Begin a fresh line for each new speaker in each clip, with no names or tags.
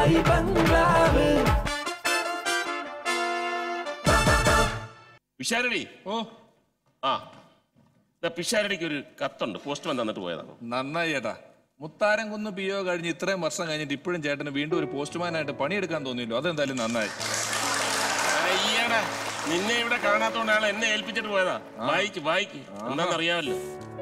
ബഡായി ബംഗ്ലാവ്
പിഷാരടി
ഓ
ആ ദാ പിഷാരടിക്ക് ഒരു കത്തുണ്ട് പോസ്റ്റ്മാൻ തന്നിട്ട് പോയതാണ്
നന്നായി ചേട്ടാ മുത്താരം കുന്ന് പി ഒ കഴിഞ്ഞ് ഇത്രയും വർഷം കഴിഞ്ഞിട്ട് ഇപ്പോഴും ചേട്ടന് വീണ്ടും ഒരു പോസ്റ്റ്മാനായിട്ട് പണിയെടുക്കാൻ തോന്നിയല്ലോ അതെന്തായാലും നന്നായി
അയ്യടാ നിന്നെ ഇവിടെ കാണാത്തോണ്ടാണ് എന്നെ ഏൽപ്പിച്ചിട്ട് പോയതാ വായിക്ക് വായിക്ക് എന്താണെന്നറിയാമല്ലോ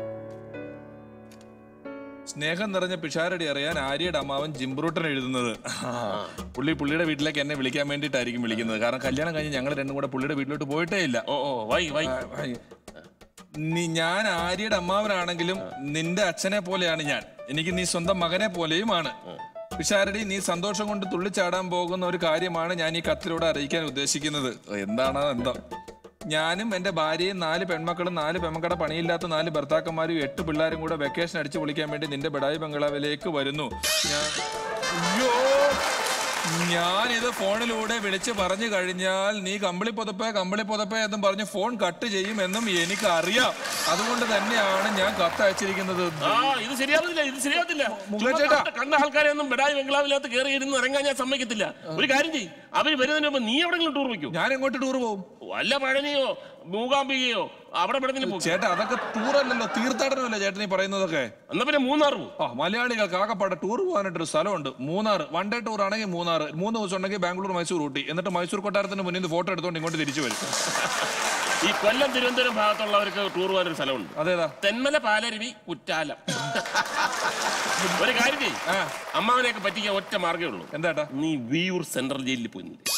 സ്നേഹം നിറഞ്ഞ പിഷാരടി അറിയാൻ ആര്യയുടെ അമ്മാവൻ ജിംബ്രൂട്ടൻ എഴുതുന്നത് പുള്ളി പുള്ളിയുടെ വീട്ടിലേക്ക് എന്നെ വിളിക്കാൻ വേണ്ടിയിട്ടായിരിക്കും വിളിക്കുന്നത് കാരണം കല്യാണം കഴിഞ്ഞ് ഞങ്ങൾ രണ്ടും കൂടെ പുള്ളിയുടെ വീട്ടിലോട്ട് പോയിട്ടേ ഇല്ല
ഓ ഓ വായിക്ക് വായിക്ക്
ഹായ്. നീ ഞാൻ ആര്യയുടെ അമ്മാവനാണെങ്കിലും നിന്റെ അച്ഛനെ പോലെയാണ് ഞാൻ എനിക്ക് നീ സ്വന്തം മകനെ പോലെയുമാണ് പിഷാരടി നീ സന്തോഷം കൊണ്ട് തുള്ളിച്ചാടാൻ പോകുന്ന ഒരു കാര്യമാണ് ഞാൻ ഈ കത്തിലൂടെ അറിയിക്കാൻ ഉദ്ദേശിക്കുന്നത് എന്താണോ എന്തോ ഞാനും എന്റെ ഭാര്യയും നാല് പെൺമക്കളും നാല് പെൺമക്കളുടെ പണിയില്ലാത്ത നാല് ഭർത്താക്കന്മാരും എട്ട് പിള്ളേരും കൂടെ വെക്കേഷൻ അടിച്ചു പൊളിക്കാൻ വേണ്ടി നിന്റെ ബഡായി ബംഗ്ലാവിലേക്ക് വരുന്നു ഞാൻ അയ്യോ ഞാനിത് ഫോണിലൂടെ വിളിച്ച് പറഞ്ഞു കഴിഞ്ഞാൽ നീ കമ്പിളി പുതപ്പേ കമ്പിളി പുതപ്പേ എന്നും പറഞ്ഞ് ഫോൺ കട്ട് ചെയ്യും എന്നും എനിക്ക് അറിയാം അതുകൊണ്ട് തന്നെയാണ് ഞാൻ കത്ത് അയച്ചിരിക്കുന്നത്
ആ ഇത് ശരിയാവത്തില്ല ഇത് ശരിയാവത്തില്ല
മുകേഷ്
ചുമ്മാ
ചേട്ടാ.
കണ്ട- കണ്ട ആൾക്കാരെ ഒന്നും ബെഡായി ബംഗ്ലാവിനകത്ത് കയറി ഇരുന്ന് ഇറങ്ങാൻ ഞാൻ സമ്മതിക്കത്തില്ല ഒരു കാര്യം ചെയ്യും അവര് വരുന്നതിന് മുമ്പ് നീ എവിടെങ്കിലും ടൂർ വയ്ക്കൂ
ഞാൻ എങ്ങോട്ട് ടൂർ പോകും
വല്ല പഴനിയോ മൂകാംബികയോ അവിടെ എവിടെങ്കിലും പോകും
ചേട്ടാ അതൊക്കെ ടൂറല്ലല്ലോ തീർത്ഥാടനമല്ലേ ചേട്ടൻ ഈ പറയുന്നതൊക്കെ
എന്നാ പിന്നെ മൂന്നാർ പോകും
ആ മലയാളികൾക്ക് ആകപ്പാടെ ടൂർ പോകാനായിട്ടൊരു സ്ഥലമുണ്ട് മൂന്നാർ വൺ ഡേ ടൂർ ആണെങ്കിൽ മൂന്നാർ മൂന്ന് ദിവസം ഉണ്ടെങ്കിൽ ബാംഗ്ലൂർ മൈസൂർ ഊട്ടി എന്നിട്ട് മൈസൂർ കൊട്ടാരത്തിന് മുന്നിൽ നിന്ന് ഫോട്ടോ എടുത്തോണ്ട് ഇങ്ങോട്ട് തിരിച്ചു വരും
ഈ കൊല്ലം തിരുവനന്തപുരം ഭാഗത്തുള്ളവർക്ക് ടൂർ പോകാനൊരു സ്ഥലമുണ്ട്
അതേതാ
തെന്മല പാലരുവി കുറ്റാലം ഒരു കാര്യം ചെയ്യ്
ആ
അമ്മാവനെയൊക്കെ പറ്റിക്കാൻ ഒറ്റ മാർഗ്ഗമേ ഉള്ളൂ
എന്താ
നീ വിയൂർ സെൻട്രൽ ജയിലിൽ പോയി നില്ല്.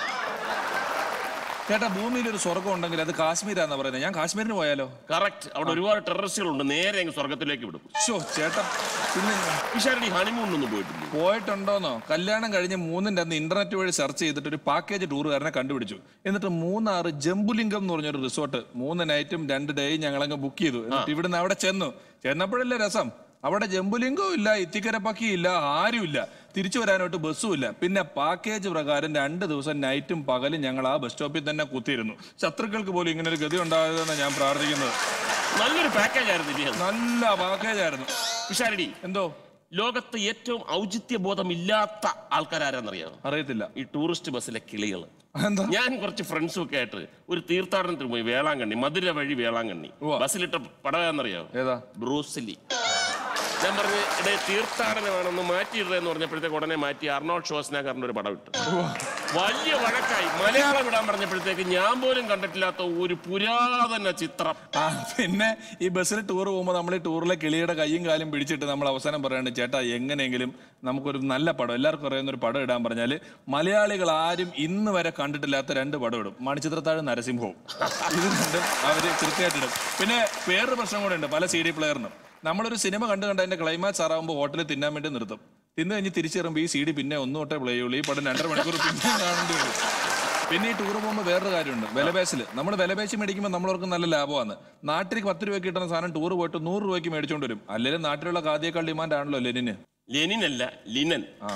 ചേട്ടാ ഭൂമിയിൽ ഒരു സ്വർഗം ഉണ്ടെങ്കിൽ അത് കാശ്മീരാന്നാ പറയുന്നത് ഞാൻ കാശ്മീരിന് പോയാലോ
കറക്റ്റ് അവിടെ ഒരുപാട് ടെററിസ്റ്റുകളുണ്ട് നേരെ അങ്ങ് സ്വർഗത്തിലേക്ക് വിടും
ഷോ ചേട്ടാ പിന്നെ
വിശാരണി ഹണിമൂണിനൊന്നും പോയിട്ടില്ല
പോയിട്ടുണ്ടോന്നോ കല്യാണം കഴിഞ്ഞ് മൂന്നിന്റെ അന്ന് ഇന്റർനെറ്റ് വഴി സെർച്ച് ചെയ്തിട്ട് ഒരു പാക്കേജ് ടൂറുകാരനെ കണ്ടുപിടിച്ചു എന്നിട്ട് മൂന്നാറ് ജംബുലിംഗം എന്ന് പറഞ്ഞൊരു റിസോർട്ട് മൂന്ന് നൈറ്റും രണ്ട് ഡേയും ഞങ്ങളങ്ങ് ബുക്ക് ചെയ്തു എന്നിട്ട് ഇവിടുന്ന് അവിടെ ചെന്നു ചെന്നപ്പോഴല്ലേ രസം അവിടെ ജംബുലിംഗവും ഇല്ല ഇത്തിക്കരപ്പക്കി ഇല്ല ആരുമില്ല തിരിച്ചു വരാനായിട്ട് ബസ്സും ഇല്ല പിന്നെ പാക്കേജ് പ്രകാരം രണ്ട് ദിവസം നൈറ്റും പകലും ഞങ്ങൾ ആ ബസ് സ്റ്റോപ്പിൽ തന്നെ കുത്തിയിരുന്നു ശത്രുക്കൾക്ക് പോലും ഇങ്ങനെ ഒരു ഗതി ഉണ്ടാകരുതെന്ന് ഞാൻ പ്രാർത്ഥിക്കുന്നത്
നല്ലൊരു പാക്കേജ് ആയിരുന്നു ഇല്ലേ അത്?
നല്ല പാക്കേജ് ആയിരുന്നു
വിശാരണി
എന്തോ
ലോകത്ത് ഏറ്റവും ഔചിത്യ ബോധമില്ലാത്ത ആൾക്കാരാരെന്നറിയാമോ
അറിയത്തില്ല
ഈ ടൂറിസ്റ്റ് ബസ്സിലെ കിളികൾ
എന്താ
ഞാൻ കുറച്ച് ഫ്രണ്ട്സും ഒക്കെ ആയിട്ട് ഒരു തീർത്ഥാടനത്തിന് പോയി വേളാങ്കണ്ണി മധുര വഴി വേളാങ്കണ്ണി
ഉവ്വ.
ബസ്സിലിട്ട പടവാന്നറിയാമോ
ഏതാ
ബ്രൂസ്ലി ഞാൻ പറഞ്ഞു ഇടേ തീർത്ഥാടനമാണെന്ന് മാറ്റിയിടുക പറഞ്ഞപ്പോഴത്തേക്ക് ഉടനെ മാറ്റി അർണോൾഡ് ഷോസ്നാഗറിന്റെ ഒരു പടം ഇട്ടു വലിയ വഴക്കായി മലയാളം ഇടാൻ പറഞ്ഞപ്പോഴത്തേക്ക് ഞാൻ പോലും കണ്ടിട്ടില്ലാത്ത ഒരു പുരാതന ചിത്രം
ആ പിന്നെ ഈ ബസ്സിൽ ടൂർ പോകുമ്പോൾ നമ്മൾ ഈ ടൂറിലെ കിളിയുടെ കൈയും കാലും പിടിച്ചിട്ട് നമ്മൾ അവസാനം പറയാണ് ചേട്ടാ എങ്ങനെയെങ്കിലും നമുക്കൊരു നല്ല പടം എല്ലാവർക്കും അറിയുന്ന ഒരു പടം ഇടാൻ പറഞ്ഞാൽ മലയാളികൾ ആരും ഇന്ന് വരെ കണ്ടിട്ടില്ലാത്ത രണ്ട് പടം ഇടും മണിച്ചിത്രത്താഴ് നരസിംഹവും ഇത് രണ്ടും അവര് കൃത്യമായിട്ടിടും പിന്നെ വേറൊരു പ്രശ്നം കൂടെ ഉണ്ട് പല സി ഡി പ്ലെയറിനും നമ്മളൊരു സിനിമ കണ്ടു കണ്ട് അതിന്റെ ക്ലൈമാക്സ് ആറാകുമ്പോൾ ഹോട്ടലിൽ തിന്നാൻ വേണ്ടി നിർത്തും തിന്ന് കഴിഞ്ഞ് തിരിച്ചിറങ്ങുമ്പോൾ ഈ സി ഡി പിന്നെ ഒന്നും തൊട്ടേ പ്ലേ ചെയ്യുള്ളൂ ഈ പടം രണ്ടര മണിക്കൂർ പിന്നെ കാണേണ്ടി വരും പിന്നെ ഈ ടൂർ പോകുമ്പോൾ വേറൊരു കാര്യമുണ്ട് വിലപേശിൽ നമ്മൾ വിലപേശി മേടിക്കുമ്പോൾ നമ്മളവർക്ക് നല്ല ലാഭമാണ് നാട്ടിലേക്ക് പത്ത് രൂപയ്ക്ക് കിട്ടുന്ന സാധനം ടൂർ പോയിട്ട് നൂറ് രൂപയ്ക്ക് മേടിച്ചോണ്ട് വരും അല്ലെങ്കിൽ നാട്ടിലുള്ള ഖാദിയേക്കാൾ ഡിമാൻഡ് ആണല്ലോ ലെനിന്
ലെനിനല്ല ലിനൻ
ആ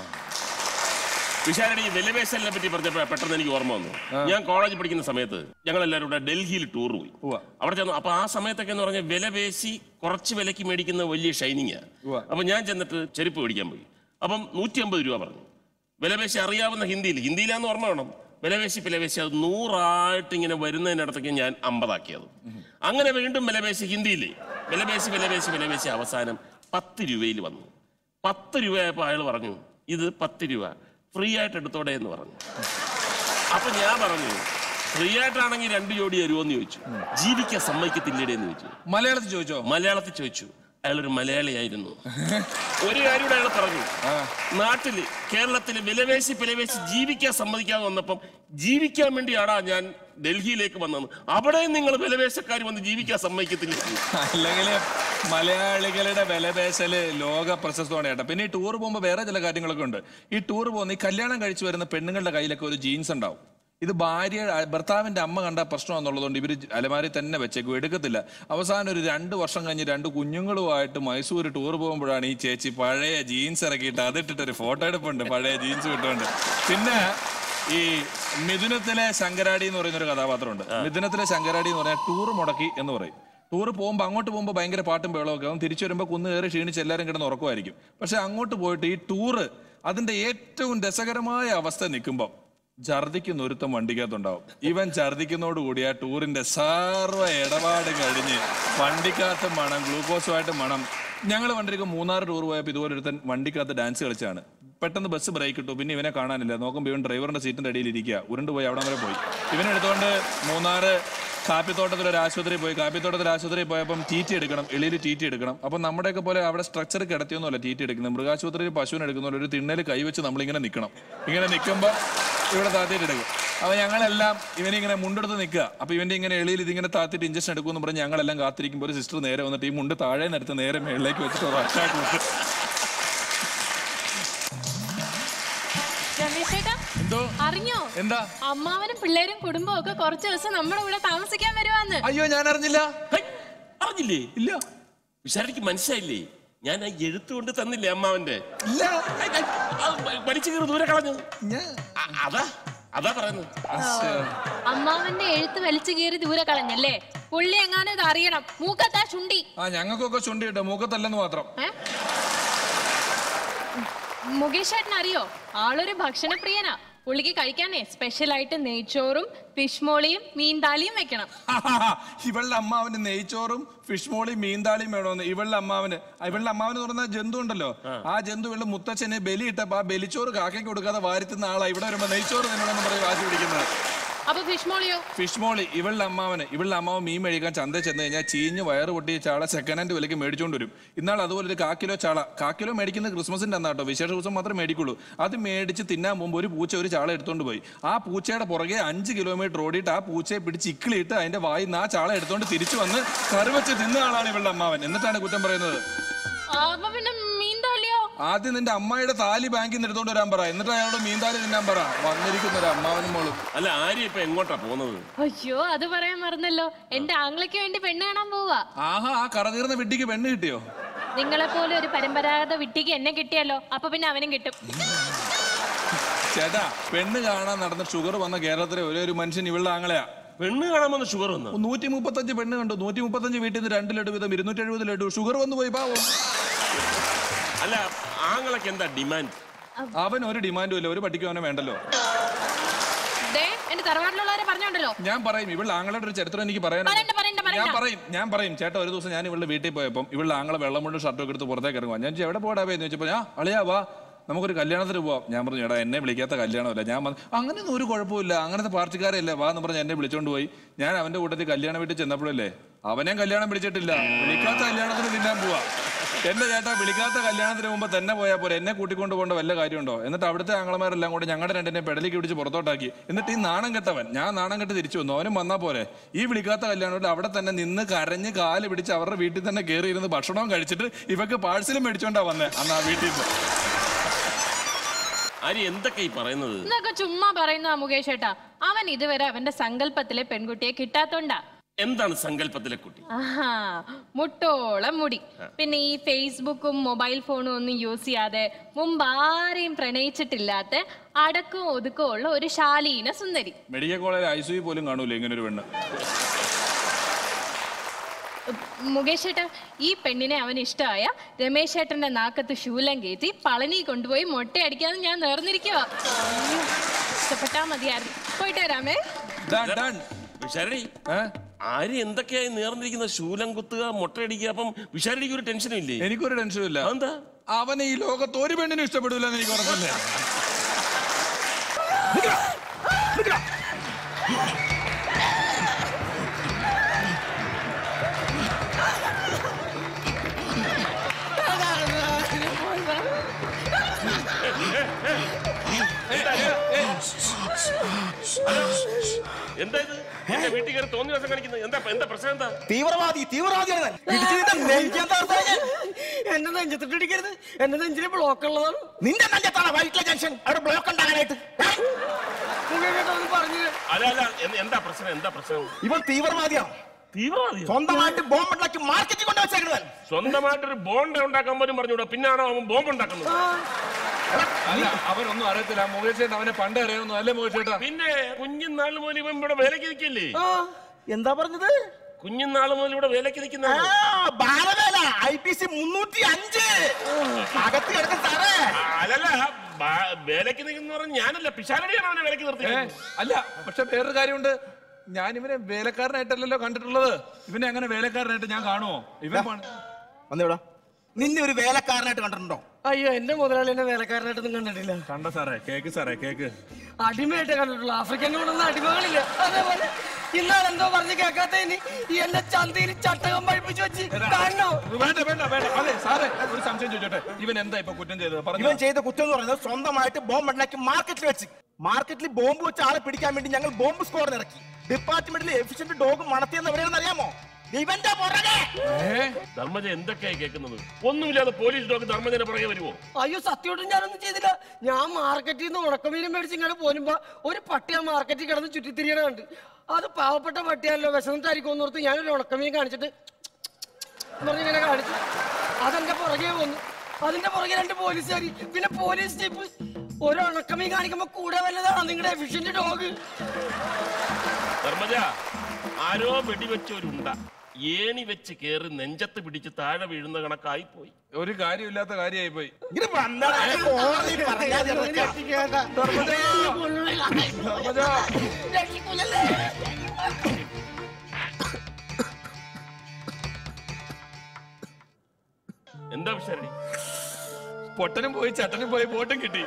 വിശാരണി ഈ വിലപേശലിനെ പറ്റി പറഞ്ഞപ്പോൾ പെട്ടെന്ന് എനിക്ക് ഓർമ്മ വന്നു ഞാൻ കോളേജിൽ പഠിക്കുന്ന സമയത്ത് ഞങ്ങൾ എല്ലാവരും കൂടെ ഡൽഹിയിൽ ടൂർ പോയി
ഉവ്വ.
അവിടെ ചെന്നു അപ്പൊ ആ സമയത്തൊക്കെ എന്ന് പറഞ്ഞാൽ വിലപേശി കുറച്ച് വിലക്ക് മേടിക്കുന്ന വലിയ ഷൈനിങ്ങാ
ഉവ്വ.
അപ്പൊ ഞാൻ ചെന്നിട്ട് ചെരുപ്പ് മേടിക്കാൻ പോയി അപ്പം നൂറ്റി അമ്പത് രൂപ പറഞ്ഞു വിലപേശി അറിയാവുന്ന ഹിന്ദിയിൽ ഹിന്ദിയിലാന്ന് ഓർമ്മ വേണം വിലപേശി വിലപേശി അത് നൂറായിട്ട് ഇങ്ങനെ വരുന്നതിനടുത്തേക്ക് ഞാൻ അമ്പതാക്കിയത് അങ്ങനെ വീണ്ടും വിലപേശി ഹിന്ദിയിൽ വിലപേശി വിലപേശി വിലപേശി അവസാനം പത്ത് രൂപയിൽ വന്നു പത്ത് രൂപയായപ്പോൾ അയാൾ പറഞ്ഞു ഇത് പത്ത് രൂപ ഫ്രീ ആയിട്ട് എടുത്തോടെ എന്ന് പറഞ്ഞു അപ്പൊ ഞാൻ പറഞ്ഞു ഫ്രീ ആയിട്ടാണെങ്കിൽ രണ്ട് ജോഡി തരുമോ എന്ന് ചോദിച്ചു ജീവിക്കാൻ സമ്മതിക്കത്തില്ലേടെ എന്ന് ചോദിച്ചു
മലയാളത്തിൽ ചോദിച്ചോ
മലയാളത്തിൽ ചോദിച്ചു അയാളൊരു മലയാളിയായിരുന്നു ഒരു കാര്യം കൂടെ അയാൾ പറഞ്ഞു നാട്ടില് കേരളത്തില് വിലവേശി വിലവേശി ജീവിക്കാൻ സമ്മതിക്കാതെ വന്നപ്പം ജീവിക്കാൻ വേണ്ടിയാടാ ഞാൻ ഡൽഹിയിലേക്ക് വന്നത് അവിടെ നിങ്ങൾ വിലവേശക്കാർ വന്ന് ജീവിക്കാൻ സമ്മതിക്കത്തില്ല
അല്ലെങ്കിൽ മലയാളികളുടെ വിലപേശല് ലോക പ്രശസ്തമാണ് ചേട്ടാ പിന്നെ ഈ ടൂർ പോകുമ്പോൾ വേറെ ചില കാര്യങ്ങളൊക്കെ ഉണ്ട് ഈ ടൂർ പോകുന്ന ഈ കല്യാണം കഴിച്ചു വരുന്ന പെണ്ണുങ്ങളുടെ കയ്യിലൊക്കെ ഒരു ജീൻസ് ഉണ്ടാവും ഇത് ഭാര്യ ഭർത്താവിന്റെ അമ്മ കണ്ട പ്രശ്നം എന്നുള്ളതുകൊണ്ട് ഇവർ അലമാരി തന്നെ വെച്ചേക്കും എടുക്കത്തില്ല അവസാനം ഒരു രണ്ട് വർഷം കഴിഞ്ഞ് രണ്ട് കുഞ്ഞുങ്ങളുമായിട്ട് മൈസൂർ ടൂർ പോകുമ്പോഴാണ് ഈ ചേച്ചി പഴയ ജീൻസ് ഇറക്കിയിട്ട് അതിട്ടിട്ട് ഒരു ഫോട്ടോ എടുപ്പുണ്ട് പഴയ ജീൻസ് വിട്ടുകൊണ്ട് പിന്നെ ഈ മിഥുനത്തിലെ ശങ്കരാടി എന്ന് പറയുന്ന ഒരു കഥാപാത്രമുണ്ട് മിഥുനത്തിലെ ശങ്കരാടി എന്ന് പറഞ്ഞാൽ ടൂർ മുടക്കി എന്ന് പറയും ടൂർ പോകുമ്പോൾ അങ്ങോട്ട് പോകുമ്പോൾ ഭയങ്കര പാട്ടും ബഹളമൊക്കെ ആവും തിരിച്ചു വരുമ്പോൾ കുന്ന് കയറി ക്ഷീണിച്ച് എല്ലാവരും കിടന്ന് ഉറക്കമായിരിക്കും പക്ഷെ അങ്ങോട്ട് പോയിട്ട് ഈ ടൂറ് അതിന്റെ ഏറ്റവും രസകരമായ അവസ്ഥ നിൽക്കുമ്പോൾ ഛർദിക്കുന്ന ഒരുത്തം വണ്ടിക്കകത്തുണ്ടാവും ഇവൻ ഛർദിക്കുന്നതോടുകൂടി ആ ടൂറിന്റെ സർവ്വ ഇടപാട് കഴിഞ്ഞ് വണ്ടിക്കകത്ത് മണം ഗ്ലൂക്കോസുമായിട്ട് മണം ഞങ്ങൾ വണ്ടിക്ക് മൂന്നാർ ടൂർ പോയപ്പോൾ ഇതുപോലെ ഒരുത്തൻ വണ്ടിക്കകത്ത് ഡാൻസ് കളിച്ചാണ് പെട്ടെന്ന് ബസ് ബ്രേക്ക് ഇട്ടു പിന്നെ ഇവനെ കാണാനില്ല നോക്കുമ്പോൾ ഇവൻ ഡ്രൈവറിന്റെ സീറ്റിന്റെ അടിയിൽ ഇരിക്കുക ഉരുണ്ട് പോയി അവിടെ വരെ പോയി ഇവനെ എടുത്തുകൊണ്ട് മൂന്നാറ് കാപ്പിത്തോട്ടത്തിൽ ഒരു ആശുപത്രി പോയി കാപ്പിത്തോട്ടത്തിൽ ആശുപത്രി പോയപ്പം ടി ടി എടുക്കണം എളിയിൽ ടി ടി എടുക്കണം അപ്പം നമ്മുടെയൊക്കെ പോലെ അവിടെ സ്ട്രക്ചർ കിടത്തിയൊന്നുമല്ല ടി ടി എടുക്കുന്നത് മൃഗാശുപത്രിയിൽ പശുവിനെ എടുക്കുന്ന പോലെ ഒരു തിണ്ണയിൽ കൈവച്ച് നമ്മളിങ്ങനെ നിൽക്കണം ഇങ്ങനെ നിൽക്കുമ്പോൾ ഇവിടെ താത്തിയിട്ട് എടുക്കും അപ്പൊ ഞങ്ങളെല്ലാം ഇവനിങ്ങനെ മുണ്ടെടുത്ത് നിൽക്കുക അപ്പൊ ഇവന്റെ ഇങ്ങനെ എളിയിൽ ഇതിങ്ങനെ താത്തിട്ട് ഇഞ്ചക്ഷൻ എടുക്കുമെന്ന് പറഞ്ഞ് ഞങ്ങളെല്ലാം കാത്തിരിക്കുമ്പോൾ ഒരു സിസ്റ്റർ നേരെ വന്നിട്ട് ഈ മുണ്ട് താഴെ നിരത്ത് നേരെ മേളിലേക്ക് വെച്ചിട്ട് ഒരു അറ്റാക്ക് കൊടുത്ത്
രമേശ് ചേട്ടാ
എന്തോ
അറിഞ്ഞോ
എന്താ
അമ്മാവനും പിള്ളേരും കുടുംബവും ഒക്കെ കുറച്ച് ദിവസം നമ്മുടെ ഇവിടെ താമസിക്കാൻ വരുവാന്ന്
അയ്യോ ഞാൻ അറിഞ്ഞില്ല
ഹൈ, അറിഞ്ഞില്ലേ
ഇല്ല
വിശാലിക്ക് മനസ്സിലായില്ലേ ഞാൻ ആ എഴുത്ത് കൊണ്ട് തന്നില്ലേ അമ്മാവന്റെ
ഇല്ല
ഹൈ, ഹൈ, അത് വലിച്ചു കയറി ദൂരെ കളഞ്ഞു
ഞാൻ
അ- അതാ അതാ പറയുന്നത്
അമ്മാവന്റെ എഴുത്ത് വലിച്ചു കീറി ദൂരെ കളഞ്ഞല്ലേ പുള്ളി എങ്ങാനും ഇത് അറിയണം മൂക്കത്താ ചുണ്ടി
ആ ഞങ്ങൾക്കൊക്കെ ചുണ്ടിയിട്ട് മൂക്കത്തല്ലെന്ന് മാത്രം
ഏ? മുകേഷ് ചേട്ടൻ അറിയോ ആളൊരു ഭക്ഷണപ്രിയനാ പുള്ളിക്ക് കഴിക്കാനേ സ്പെഷ്യൽ ആയിട്ട് നെയ്ച്ചോറും ഫിഷ് മോളിയും മീൻതാലിയും വെക്കണം
ഇവളുടെ അമ്മാവന് നെയ്ച്ചോറും ഫിഷ് മോളിയും മീൻതാളിയും വേണമെന്ന് ഇവളുടെ അമ്മാവന് ആ, ഇവളുടെ അമ്മാവന് എന്ന് പറഞ്ഞ ജന്തു ഉണ്ടല്ലോ ആ ജന്തു ഇവളുടെ മുത്തച്ഛന് ബലി ഇട്ടപ്പോ ആ ബലിച്ചോറ് കാക്കയ്ക്ക് കൊടുക്കാതെ വാരിത്തുന്ന ആളാ ഇവിടെ വരുമ്പോ നെയ്ച്ചോറ് തിന്നണമെന്ന് പറഞ്ഞ് വാശി പിടിക്കുന്നത്
അപ്പൊ ഫിഷ് മോളിയോ
ഫിഷ് മോളി ഇവളുടെ അമ്മാവന് ഇവളുടെ അമ്മാവൻ മീൻ മേടിക്കാൻ ചന്തയിൽ ചെന്ന് കഴിഞ്ഞാൽ ചീഞ്ഞ് വയറ് പൊട്ടിയ ചാള സെക്കൻഡ് ഹാൻഡ് വിലയ്ക്ക് മേടിച്ചുകൊണ്ട് വരും ഇന്നാൾ അതുപോലെ ഒരു കാക്കിലോ ചാള കാക്കിലോ മേടിക്കുന്നത് ക്രിസ്മസിന്റെ അന്നാട്ടോ വിശേഷ ദിവസം മാത്രമേ മേടിക്കുള്ളൂ അത് മേടിച്ച് തിന്നാൻ പോകുമ്പോൾ ഒരു പൂച്ച ഒരു ചാള എടുത്തോണ്ട് പോയി ആ പൂച്ചയുടെ പുറകെ അഞ്ച് കിലോമീറ്റർ ഓടിയിട്ട് ആ പൂച്ചയെ പിടിച്ച് ഇക്കിളിയിട്ട് അതിന്റെ വായി നിന്ന് ആ ചാള എടുത്തോണ്ട് തിരിച്ചു വന്ന് കറി വെച്ച് തിന്ന ആളാണ് ഇവളുടെ അമ്മാവൻ എന്നിട്ടാണ് കുറ്റം പറയുന്നത്
അപ്പൊ പിന്നെ മീൻതാലിയോ
ആദ്യം നിന്റെ അമ്മായിയുടെ താലി ബാങ്കിൽ നിന്ന് എടുത്തോണ്ട് വരാൻ പറ എന്നിട്ട് അയാളോട് മീൻതാലി തിന്നാൻ പറ വന്നിരിക്കുന്ന ഒരു അമ്മാവനും മോളും
അല്ല ആര്യ ഇപ്പൊ എങ്ങോട്ടാ പോകുന്നത്
അയ്യോ അത് പറയാൻ മറന്നല്ലോ എന്റെ ആംഗ്ലയ്ക്ക് വേണ്ടി പെണ്ണ് കാണാൻ പോവാ
ആഹാ ആ കറതീർന്ന വിഡ്ഢിക്ക് പെണ്ണ് കിട്ടിയോ
നിങ്ങളെ പോലെ ഒരു പരമ്പരാഗത വിട്ടിക്ക് എന്നെ കിട്ടിയല്ലോ അപ്പൊ പിന്നെ അവനും കിട്ടും
ചേട്ടാ പെണ്ണ് കാണാൻ നടന്ന ഷുഗർ വന്ന കേരളത്തിലെ ഒരേ ഒരു മനുഷ്യൻ ഇവളുടെ ആങ്ങളെയാ
പെണ്ണ് കാണാൻ വന്ന ഷുഗർ വന്നു
നൂറ്റി മുപ്പത്തഞ്ച് പെണ്ണ് കണ്ടു നൂറ്റി മുപ്പത്തഞ്ച് വീട്ടിൽ നിന്ന് രണ്ട് ലഡു വീതം ഇരുന്നൂറ്റി എഴുപത് ലഡു ഷുഗർ വന്നു പോയി പാവം
അല്ല ആങ്ങളൊക്കെ എന്താ ഡിമാൻഡ്
അവൻ ഒരു ഡിമാൻഡും ഇല്ല ഒരു പട്ടിക്കും അവനെ വേണ്ടല്ലോ
ദേ എന്റെ തറവാട്ടിലുള്ളവരെ പറഞ്ഞോണ്ടല്ലോ
ഞാൻ പറയും ഇവളുടെ ആങ്ങളുടെ ഒരു ചരിത്രം എനിക്ക്
പറയണ്ട,
പറയാനുണ്ട്
പറയണ്ട,
ഞാൻ
പറയണ്ട.
പറയും ഞാൻ പറയും ചേട്ടാ ഒരു ദിവസം ഞാൻ ഇവളുടെ വീട്ടിൽ പോയപ്പം ഇവളുടെ ആങ്ങളെ വെള്ളം കൊണ്ട് ഷർട്ടൊക്കെ എടുത്ത് പുറത്തേക്ക് ഇറങ്ങുക ഞാൻ ചോദിച്ചു, എവിടെ പോടാ പോയെന്ന് വെച്ചപ്പോൾ ഞാൻ അളിയാ വാ നമുക്കൊരു കല്യാണത്തിന് പോവാം ഞാൻ പറഞ്ഞു എടാ എന്നെ വിളിക്കാത്ത കല്യാണമല്ല ഞാൻ പറഞ്ഞു അങ്ങനെയൊന്നും ഒരു കുഴപ്പമില്ല അങ്ങനത്തെ പാർട്ടിക്കാരല്ലേ വാ എന്ന് പറഞ്ഞ് എന്നെ വിളിച്ചോണ്ട് പോയി ഞാൻ അവന്റെ കൂട്ടത്തിൽ കല്യാണം വീട്ടിൽ ചെന്നപ്പോഴല്ലേ അവനെ കല്യാണം വിളിച്ചിട്ടില്ല വിളിക്കാത്ത കല്യാണത്തിന് തിന്നാൻ പോവാ എന്റെ ചേട്ടാ വിളിക്കാത്ത കല്യാണത്തിന് മുമ്പ് തന്നെ പോയാൽ പോലെ എന്നെ കൂട്ടിക്കൊണ്ട് പോകേണ്ട വല്ല കാര്യമുണ്ടോ എന്നിട്ട് അവിടുത്തെ ആങ്ങളമാരെല്ലാം കൂടി ഞങ്ങളുടെ രണ്ടിനെ പെടലിക്ക് പിടിച്ച് പുറത്തോട്ടാക്കി എന്നിട്ട് ഈ നാണം കെട്ടവൻ ഞാൻ നാണം കെട്ട് തിരിച്ചു വന്നു അവനും വന്നാ പോലെ ഈ വിളിക്കാത്ത കല്യാണത്തിൽ അവിടെ തന്നെ നിന്ന് കരഞ്ഞ് കാല് പിടിച്ച് അവരുടെ വീട്ടിൽ തന്നെ കയറി ഇരുന്ന് ഭക്ഷണവും കഴിച്ചിട്ട് ഇവക്ക് പാഴ്സലും മേടിച്ചോണ്ടാ വന്നേ അന്ന് ആ വീട്ടിൽ നിന്ന്
ആര്യ എന്തൊക്കെ ഈ പറയുന്നത്
ഇതൊക്കെ ചുമ്മാ പറയുന്ന മുകേഷ് ഏട്ടാ അവൻ ഇതുവരെ അവന്റെ സങ്കല്പത്തിലെ പെൺകുട്ടിയെ കിട്ടാത്തോണ്ടാ
എന്താണ് സങ്കല്പത്തിലെ കുട്ടി
ആഹാ മുട്ടോളം മുടി പിന്നെ ഈ ഫേസ്ബുക്കും മൊബൈൽ ഫോണും ഒന്നും യൂസ് ചെയ്യാതെ മുമ്പ് ആരെയും പ്രണയിച്ചിട്ടില്ലാത്ത അടക്കവും ഒതുക്കവും ഉള്ള ഒരു ശാലീന സുന്ദരി
മെഡിക്കൽ കോളേജ് ഐ സി പോലും കാണൂല ഇങ്ങനെ ഒരു പെണ്ണ്
മുകേഷ് ഏട്ടാ ഈ പെണ്ണിനെ അവൻ ഇഷ്ടമായ രമേശ് ഏട്ടന്റെ നാക്കത്ത് ശൂലം കയറ്റി പളനി കൊണ്ടുപോയി മൊട്ടയടിക്കാന്ന് ഞാൻ നേർന്നിരിക്കുക ഇഷ്ടപ്പെട്ടാ മതിയായിരുന്നു പോയിട്ട് വരാമേ
Done, done.
വിശാരടി
ഏ?
ആര്യ എന്തൊക്കെയായി നേർന്നിരിക്കുന്ന ശൂലം കുത്തുക മുട്ടയടിക്കുക അപ്പം വിശാരടിക്ക് ഒരു ടെൻഷനും ഇല്ലേ
എനിക്കൊരു ടെൻഷനും ഇല്ല
അതെന്താ
അവനെ ഈ ലോകത്ത് ഒരു പെണ്ണിനും ഇഷ്ടപ്പെടില്ല എന്ന് എനിക്ക് ഉറപ്പല്ലേ
എന്താ ഇത് എന്റെ വീട്ടിൽ കയറി തോന്നിയ ദിവസം കാണിക്കുന്നത് എന്താ എന്താ പ്രശ്നം എന്താ
തീവ്രവാദി തീവ്രവാദിയാണ് ഞാൻ. ഇടിച്ചിട്ട് നെഞ്ചത്ത് അറുത്താ ഞാൻ.
എന്നെ നെഞ്ചത്തിട്ട് ഇടിക്കരുത് എന്റെ നെഞ്ചിന് ബ്ലോക്ക് ഉള്ളതാണ്
നിന്റെ നെഞ്ചത്താണ് വൈറ്റിലെ ജംഗ്ഷൻ അവിടെ ബ്ലോക്ക് ഉണ്ടാകാനായിട്ട് ഏ?
മുകേഷേട്ടൊന്ന് പറഞ്ഞു
അല്ല അല്ല എന്ത്- എന്താ പ്രശ്നം എന്താ പ്രശ്നം
ഇവൻ തീവ്രവാദിയാണ്
തീവ്രവാദി
സ്വന്തമായിട്ട് ബോംബുണ്ടാക്കി മാർക്കറ്റിൽ കൊണ്ട് വെച്ചേക്കുന്നവൻ
സ്വന്തമായിട്ടൊരു ബോണ്ട ഉണ്ടാക്കാൻ പോലും പറഞ്ഞുകൂടാ പിന്നാണോ അവൻ ബോംബ് ഉണ്ടാക്കുന്നത്
അല്ല അവനൊന്നും അറിയത്തില്ല മുകേഷ് ചേട്ടൻ അവനെ പണ്ട് അറിയാവുന്നു അല്ലേ മുകേഷ് ചേട്ടാ
പിന്നെ കുഞ്ഞുനാൾ മുതൽ ഇവൻ ഇവിടെ വിലക്ക് ഇരിക്കില്ലേ
ആ എന്താ പറഞ്ഞത്
കുഞ്ഞുനാൾ മുതൽ ഇവിടെ വേലയ്ക്ക് നിൽക്കുന്ന
ആ, ബാലവേല ഐ പി സി മുന്നൂറ്റി അഞ്ച് അകത്ത് കിടക്കും സാറേ
അല്ലല്ല ബാ- വേലയ്ക്ക് നിൽക്കുന്ന പറഞ്ഞ ഞാനല്ല പിഷാരടിയാണ് അവനെ വേലയ്ക്ക്
ഏ,
നിർത്തിയത്
അല്ല പക്ഷെ വേറൊരു കാര്യമുണ്ട് ഞാൻ ഇവനെ വേലക്കാരനായിട്ടല്ലല്ലോ കണ്ടിട്ടുള്ളത് ഇവനെ അങ്ങനെ വേലക്കാരനായിട്ട് ഞാൻ കാണുമോ ഇവൻ പണി-
വന്നിവിടാ നിന്നെ ഒരു വേലക്കാരനായിട്ട് കണ്ടിട്ടുണ്ടോ
അയ്യോ എന്റെ മുതലാളി എന്നെ വേലക്കാരനായിട്ടൊന്നും കണ്ടിട്ടില്ല
കണ്ട സാറേ കേക്ക് സാറേ കേക്ക്
അടിമയായിട്ട് കണ്ടിട്ടുള്ളൂ ആഫ്രിക്കൻ കൊണ്ടൊന്നും അടിമകളില്ല അതേപോലെ ഇന്നാളെന്തോ പറഞ്ഞ് കേൾക്കാത്തതിന് ഈ എന്നെ ചന്തയിൽ ചട്ടകം പഴിപ്പിച്ച് വെച്ച് കാണണോ
വേണ്ട വേണ്ട വേണ്ട അതെ സാറേ ഒരു സംശയം ചോദിച്ചോട്ടെ ഇവൻ എന്താ ഇപ്പൊ കുറ്റം ചെയ്തത് പറഞ്ഞു
ഇവൻ ചെയ്ത കുറ്റം എന്ന് പറയുന്നത് സ്വന്തമായിട്ട് ബോംബ് ഉണ്ടാക്കി മാർക്കറ്റിൽ വെച്ച് മാർക്കറ്റിൽ ബോംബ് വെച്ച ആളെ പിടിക്കാൻ വേണ്ടി ഞങ്ങൾ ബോംബ് സ്ക്വാഡ് ഇറക്കി ഡിപ്പാർട്ട്മെന്റിലെ എഫിഷ്യന്റ് ഡോഗ് മണത്തിയെന്ന് എവിടെയാണെന്ന് അറിയാമോ ഇവന്റെ പുറകെ
ധർമ്മജ എന്തൊക്കെയായി കേൾക്കുന്നത് ഒന്നുമില്ലാതെ പോലീസ് ഡോക്ക് ധർമ്മജനെ പുറകെ വരുമോ
അയ്യോ സത്യമായിട്ടും ഞാനൊന്നും ചെയ്തില്ല ഞാൻ മാർക്കറ്റിൽ നിന്ന് ഉണക്കമീനും മേടിച്ച് ഇങ്ങോട്ട് പോരുമ്പോ ഒരു പട്ടി ആ മാർക്കറ്റിൽ കിടന്ന് ചുറ്റിത്തിരിയണ കണ്ട് അത് പാവപ്പെട്ട പട്ടിയല്ലോ വിശന്നിട്ടായിരിക്കും ഓർത്ത് ഞാനൊരു ഉണക്കമീൻ കാണിച്ചിട്ട് പറഞ്ഞിങ്ങനെ കാണിച്ചു അതെന്റെ പുറകെ വന്നു അതിന്റെ പുറകെ രണ്ട് പോലീസുകാരി പിന്നെ പോലീസ് ജീപ്പ് ഒരു ഉണക്കമീൻ കാണിക്കുമ്പോ കൂടെ വല്ലതാണ് നിങ്ങളുടെ എഫിഷ്യന്റ് ഡോഗ്
ധർമ്മജ ആരോ വെടിവെച്ചവരുണ്ട ഏണി വെച്ച് കേറി നെഞ്ചത്ത് പിടിച്ച് താഴെ വീഴുന്ന കണക്കായി പോയി
ഒരു കാര്യമില്ലാത്ത കാര്യമായി പോയി
ഇങ്ങനെ വന്നടാ, കോടതിയിൽ പറഞ്ഞാൽ ഇറക്കാം.
എന്താ പിഷാരടി
പൊട്ടനും പോയി ചട്ടനും പോയി ബോട്ടും കിട്ടി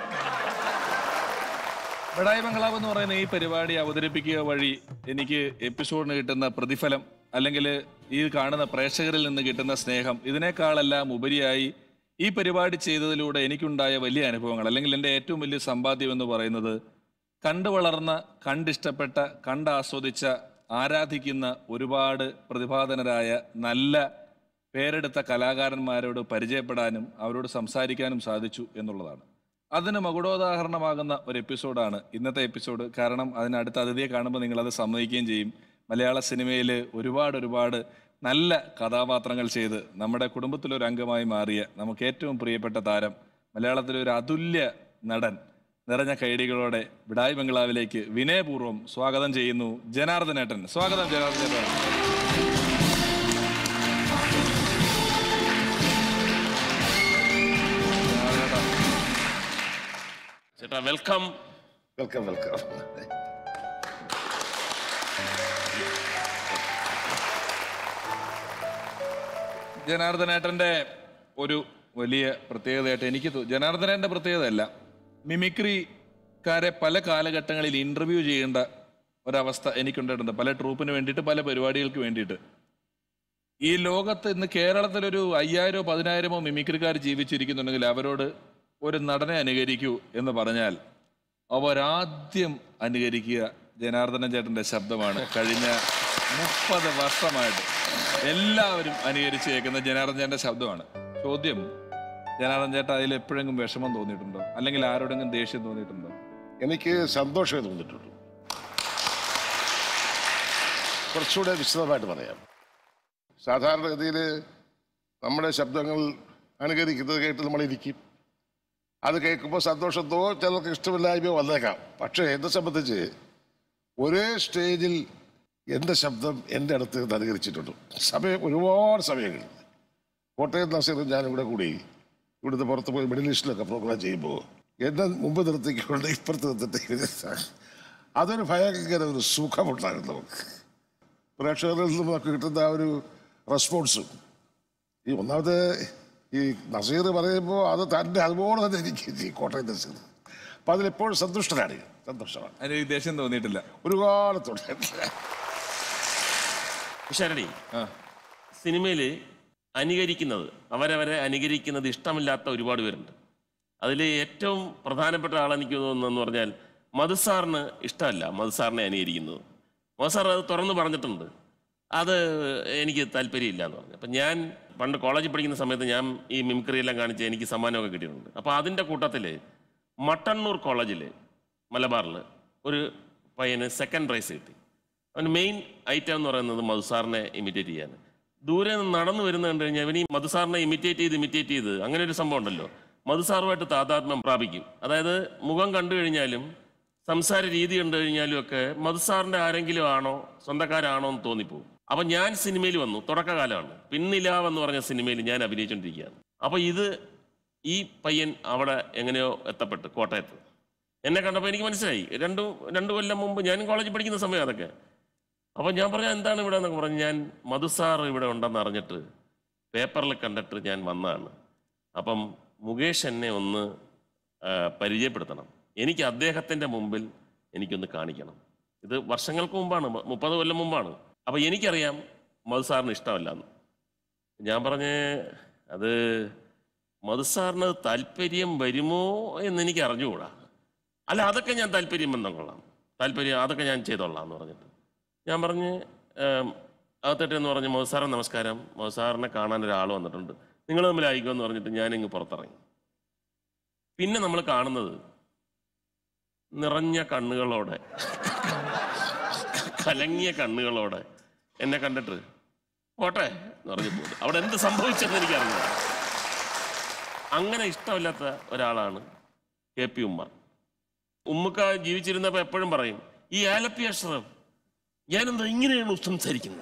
ബഡായി ബംഗ്ലാവ് എന്ന് പറയുന്ന ഈ പരിപാടി അവതരിപ്പിക്കുക വഴി എനിക്ക് എപ്പിസോഡിന് കിട്ടുന്ന പ്രതിഫലം അല്ലെങ്കിൽ ഈ കാണുന്ന പ്രേക്ഷകരിൽ നിന്ന് കിട്ടുന്ന സ്നേഹം ഇതിനേക്കാളെല്ലാം ഉപരിയായി ഈ പരിപാടി ചെയ്തതിലൂടെ എനിക്കുണ്ടായ വലിയ അനുഭവങ്ങൾ അല്ലെങ്കിൽ എൻ്റെ ഏറ്റവും വലിയ സമ്പാദ്യം എന്ന് പറയുന്നത് കണ്ടു വളർന്ന കണ്ടിഷ്ടപ്പെട്ട കണ്ടാസ്വദിച്ച ആരാധിക്കുന്ന ഒരുപാട് പ്രതിഭാധനരായ നല്ല പേരെടുത്ത കലാകാരന്മാരോട് പരിചയപ്പെടാനും അവരോട് സംസാരിക്കാനും സാധിച്ചു എന്നുള്ളതാണ് അതിന് മകുടോദാഹരണമാകുന്ന ഒരു എപ്പിസോഡാണ് ഇന്നത്തെ എപ്പിസോഡ് കാരണം അതിനടുത്ത അതിഥിയെ കാണുമ്പോൾ നിങ്ങളത് സമ്മതിക്കുകയും ചെയ്യും മലയാള സിനിമയിൽ ഒരുപാട് ഒരുപാട് നല്ല കഥാപാത്രങ്ങൾ ചെയ്ത് നമ്മുടെ കുടുംബത്തിലൊരു അംഗമായി മാറിയ നമുക്ക് ഏറ്റവും പ്രിയപ്പെട്ട താരം മലയാളത്തിലെ ഒരു അതുല്യ നടൻ നിറഞ്ഞ കൈഡികളോടെ വിടായി ബംഗ്ലാവിലേക്ക് വിനയപൂർവ്വം സ്വാഗതം ചെയ്യുന്നു ജനാർദ്ദനേട്ടൻ സ്വാഗതം ജനാർദ്ദനേട്ടൻ
ചേട്ടാ വെൽക്കം
വെൽക്കം വെൽക്കം
ജനാർദ്ദനേട്ടന്റെ ഒരു വലിയ പ്രത്യേകതയായിട്ട് എനിക്ക് തോ- ജനാർദ്ദനേട്ടന്റെ പ്രത്യേകതയല്ല മിമിക്രിക്കാരെ പല കാലഘട്ടങ്ങളിൽ ഇന്റർവ്യൂ ചെയ്യേണ്ട ഒരവസ്ഥ എനിക്കുണ്ടായിട്ടുണ്ട് പല ട്രൂപ്പിന് വേണ്ടിയിട്ട് പല പരിപാടികൾക്ക് വേണ്ടിയിട്ട് ഈ ലോകത്ത് ഇന്ന് കേരളത്തിലൊരു അയ്യായിരമോ പതിനായിരമോ മിമിക്രിക്കാർ ജീവിച്ചിരിക്കുന്നുണ്ടെങ്കിൽ അവരോട് ഒരു നടനെ അനുകരിക്കൂ എന്ന് പറഞ്ഞാൽ അവരാദ്യം അനുകരിക്കുക ജനാർദ്ദനൻ ചേട്ടന്റെ ശബ്ദമാണ് കഴിഞ്ഞ മുപ്പത് വർഷമായിട്ട് എല്ലാവരും അനുകരിച്ച് കേൾക്കുന്ന ജനാർദ്ദൻ ചേട്ടന്റെ ശബ്ദമാണ് ചോദ്യം ജനാർദ്ദൻ ചേട്ടൻ അതിൽ എപ്പോഴെങ്കിലും വിഷമം തോന്നിയിട്ടുണ്ടോ അല്ലെങ്കിൽ ആരോടെങ്കിലും ദേഷ്യം തോന്നിയിട്ടുണ്ടോ
എനിക്ക് സന്തോഷമേ തോന്നിയിട്ടുള്ളൂ കുറച്ചുകൂടെ വിശദമായിട്ട് പറയാം സാധാരണഗതിയിൽ നമ്മുടെ ശബ്ദങ്ങൾ അനുകരിക്കുന്നത് കേട്ട് നമ്മൾ ഇരിക്കും അത് കേൾക്കുമ്പോൾ സന്തോഷത്തോ ചിലർക്ക് ഇഷ്ടമില്ലായ്മയോ വന്നേക്കാം പക്ഷേ എന്നെ സംബന്ധിച്ച് ഒരേ സ്റ്റേജിൽ എൻ്റെ ശബ്ദം എൻ്റെ അടുത്ത് നിന്ന് അനുകരിച്ചിട്ടുണ്ട് സമയം ഒരുപാട് സമയങ്ങൾ കോട്ടയം നസീറും ഞാനും കൂടെ കൂടി ഇവിടുത്തെ പുറത്ത് പോയി മിഡിൽ ഈസ്റ്റിലൊക്കെ പ്രോഗ്രാം ചെയ്യുമ്പോൾ എന്നെ മുമ്പ് നിർത്തിക്കൊണ്ട് ഇപ്പുറത്ത് നിർത്തിട്ട് ഇവര് അതൊരു ഭയങ്കര ഒരു സുഖമുണ്ടായിരുന്നു നമുക്ക് പ്രേക്ഷകരിൽ നിന്നും നമുക്ക് കിട്ടുന്ന ആ ഒരു റെസ്പോൺസും ഈ ഒന്നാമത് ഈ നസീർ പറയുമ്പോൾ അത് തന്നെ അതുപോലെ തന്നെ എനിക്ക് ഈ കോട്ടയം നസീർ അപ്പം അതിലെപ്പോഴും സന്തുഷ്ടനാണ് ഞാൻ. സന്തോഷമാണ്
അതിന് ദേഷ്യം തോന്നിയിട്ടില്ല
ഒരുപാട് തുടങ്ങിയിട്ടില്ല
പിഷാരടി
ആ
സിനിമയിൽ അനുകരിക്കുന്നത് അവരവരെ അനുകരിക്കുന്നത് ഇഷ്ടമില്ലാത്ത ഒരുപാട് പേരുണ്ട് അതിൽ ഏറ്റവും പ്രധാനപ്പെട്ട ആളെനിക്ക് തോന്നുന്നതെന്ന് പറഞ്ഞാൽ മധുസാറിന് ഇഷ്ടമല്ല മധുസാറിനെ അനുകരിക്കുന്നത് മധുസാർ അത് തുറന്ന് പറഞ്ഞിട്ടുണ്ട് അത് എനിക്ക് താല്പര്യമില്ല എന്ന് പറഞ്ഞു അപ്പം ഞാൻ പണ്ട് കോളേജിൽ പഠിക്കുന്ന സമയത്ത് ഞാൻ ഈ മിമിക്രി എല്ലാം കാണിച്ച് എനിക്ക് സമ്മാനമൊക്കെ കിട്ടിയിട്ടുണ്ട് അപ്പോൾ അതിൻ്റെ കൂട്ടത്തിൽ മട്ടന്നൂർ കോളേജിൽ മലബാറിൽ ഒരു പയ്യന് സെക്കൻഡ് പ്രൈസ് കിട്ടി അവന് മെയിൻ ഐറ്റം എന്ന് പറയുന്നത് മധുസാറിനെ ഇമിറ്റേറ്റ് ചെയ്യാൻ ദൂരെ നിന്ന് നടന്നു വരുന്ന കണ്ടു കഴിഞ്ഞാൽ ഇവൻ ഈ മധുസാറിനെ ഇമിറ്റേറ്റ് ചെയ്ത് ഇമിറ്റേറ്റ് ചെയ്ത് അങ്ങനെ ഒരു സംഭവം ഉണ്ടല്ലോ മധുസാറുമായിട്ട് താതാത്മ്യം പ്രാപിക്കും അതായത് മുഖം കണ്ടു കഴിഞ്ഞാലും സംസാര രീതി കണ്ടു കഴിഞ്ഞാലും ഒക്കെ മധുസാറിന്റെ ആരെങ്കിലും ആണോ സ്വന്തക്കാരാണോ എന്ന് തോന്നിപ്പോവും അപ്പം ഞാൻ സിനിമയിൽ വന്നു തുടക്കകാലമാണ് പിന്നിലാവ് എന്ന് പറഞ്ഞ സിനിമയിൽ ഞാൻ അഭിനയിച്ചുകൊണ്ടിരിക്കുകയാണ് അപ്പോൾ ഇത് ഈ പയ്യൻ അവിടെ എങ്ങനെയോ എത്തപ്പെട്ടു കോട്ടയത്ത് എന്നെ കണ്ടപ്പോൾ എനിക്ക് മനസ്സിലായി രണ്ടു രണ്ടു കൊല്ലം മുമ്പ് ഞാനും കോളേജിൽ പഠിക്കുന്ന സമയം അതൊക്കെ അപ്പോൾ ഞാൻ പറഞ്ഞ എന്താണ് ഇവിടെ എന്നൊക്കെ പറഞ്ഞ് ഞാൻ മധുസാർ ഇവിടെ ഉണ്ടെന്ന് അറിഞ്ഞിട്ട് പേപ്പറിൽ കണ്ടിട്ട് ഞാൻ വന്നതാണ് അപ്പം മുകേഷ് എന്നെ ഒന്ന് ആ, പരിചയപ്പെടുത്തണം എനിക്ക് അദ്ദേഹത്തിൻ്റെ മുമ്പിൽ എനിക്കൊന്ന് കാണിക്കണം ഇത് വർഷങ്ങൾക്ക് മുമ്പാണ് മു- മുപ്പത് കൊല്ലം മുമ്പാണ് അപ്പോൾ എനിക്കറിയാം മധുസാറിന് ഇഷ്ടമല്ല എന്ന് ഞാൻ പറഞ്ഞ് അത് മധുസാറിന് താല്പര്യം വരുമോ എന്ന് എനിക്ക് അറിഞ്ഞുകൂടാ അല്ല അതൊക്കെ ഞാൻ താല്പര്യം ബന്ധം കൊള്ളാം താല്പര്യം അതൊക്കെ ഞാൻ ചെയ്തോളാം എന്ന് പറഞ്ഞിട്ട് ഞാൻ പറഞ്ഞ് ഏം, അകത്തട്ടെ എന്ന് പറഞ്ഞ് മധുസാറെ നമസ്കാരം മധുസാറിനെ കാണാൻ ഒരാൾ വന്നിട്ടുണ്ട് നിങ്ങൾ തമ്മിലായിക്കോ എന്ന് പറഞ്ഞിട്ട് ഞാനിങ്ങ് പുറത്തിറങ്ങി പിന്നെ നമ്മൾ കാണുന്നത് നിറഞ്ഞ കണ്ണുകളോടെ കലങ്ങിയ കണ്ണുകളോടെ എന്നെ കണ്ടിട്ട് പോട്ടെ എന്ന് പറഞ്ഞു പോകും അവിടെ എന്ത് സംഭവിച്ചെന്ന് എനിക്കറിയില്ല അങ്ങനെ ഇഷ്ടമില്ലാത്ത ഒരാളാണ് കെ പി ഉമ്മ ഉമ്മക്ക ജീവിച്ചിരുന്നപ്പോൾ എപ്പോഴും പറയും ഈ ആലപ്പി അഷ്റഫ് ഞാനെന്താ ഇങ്ങനെയാണ് സംസാരിക്കുന്നത്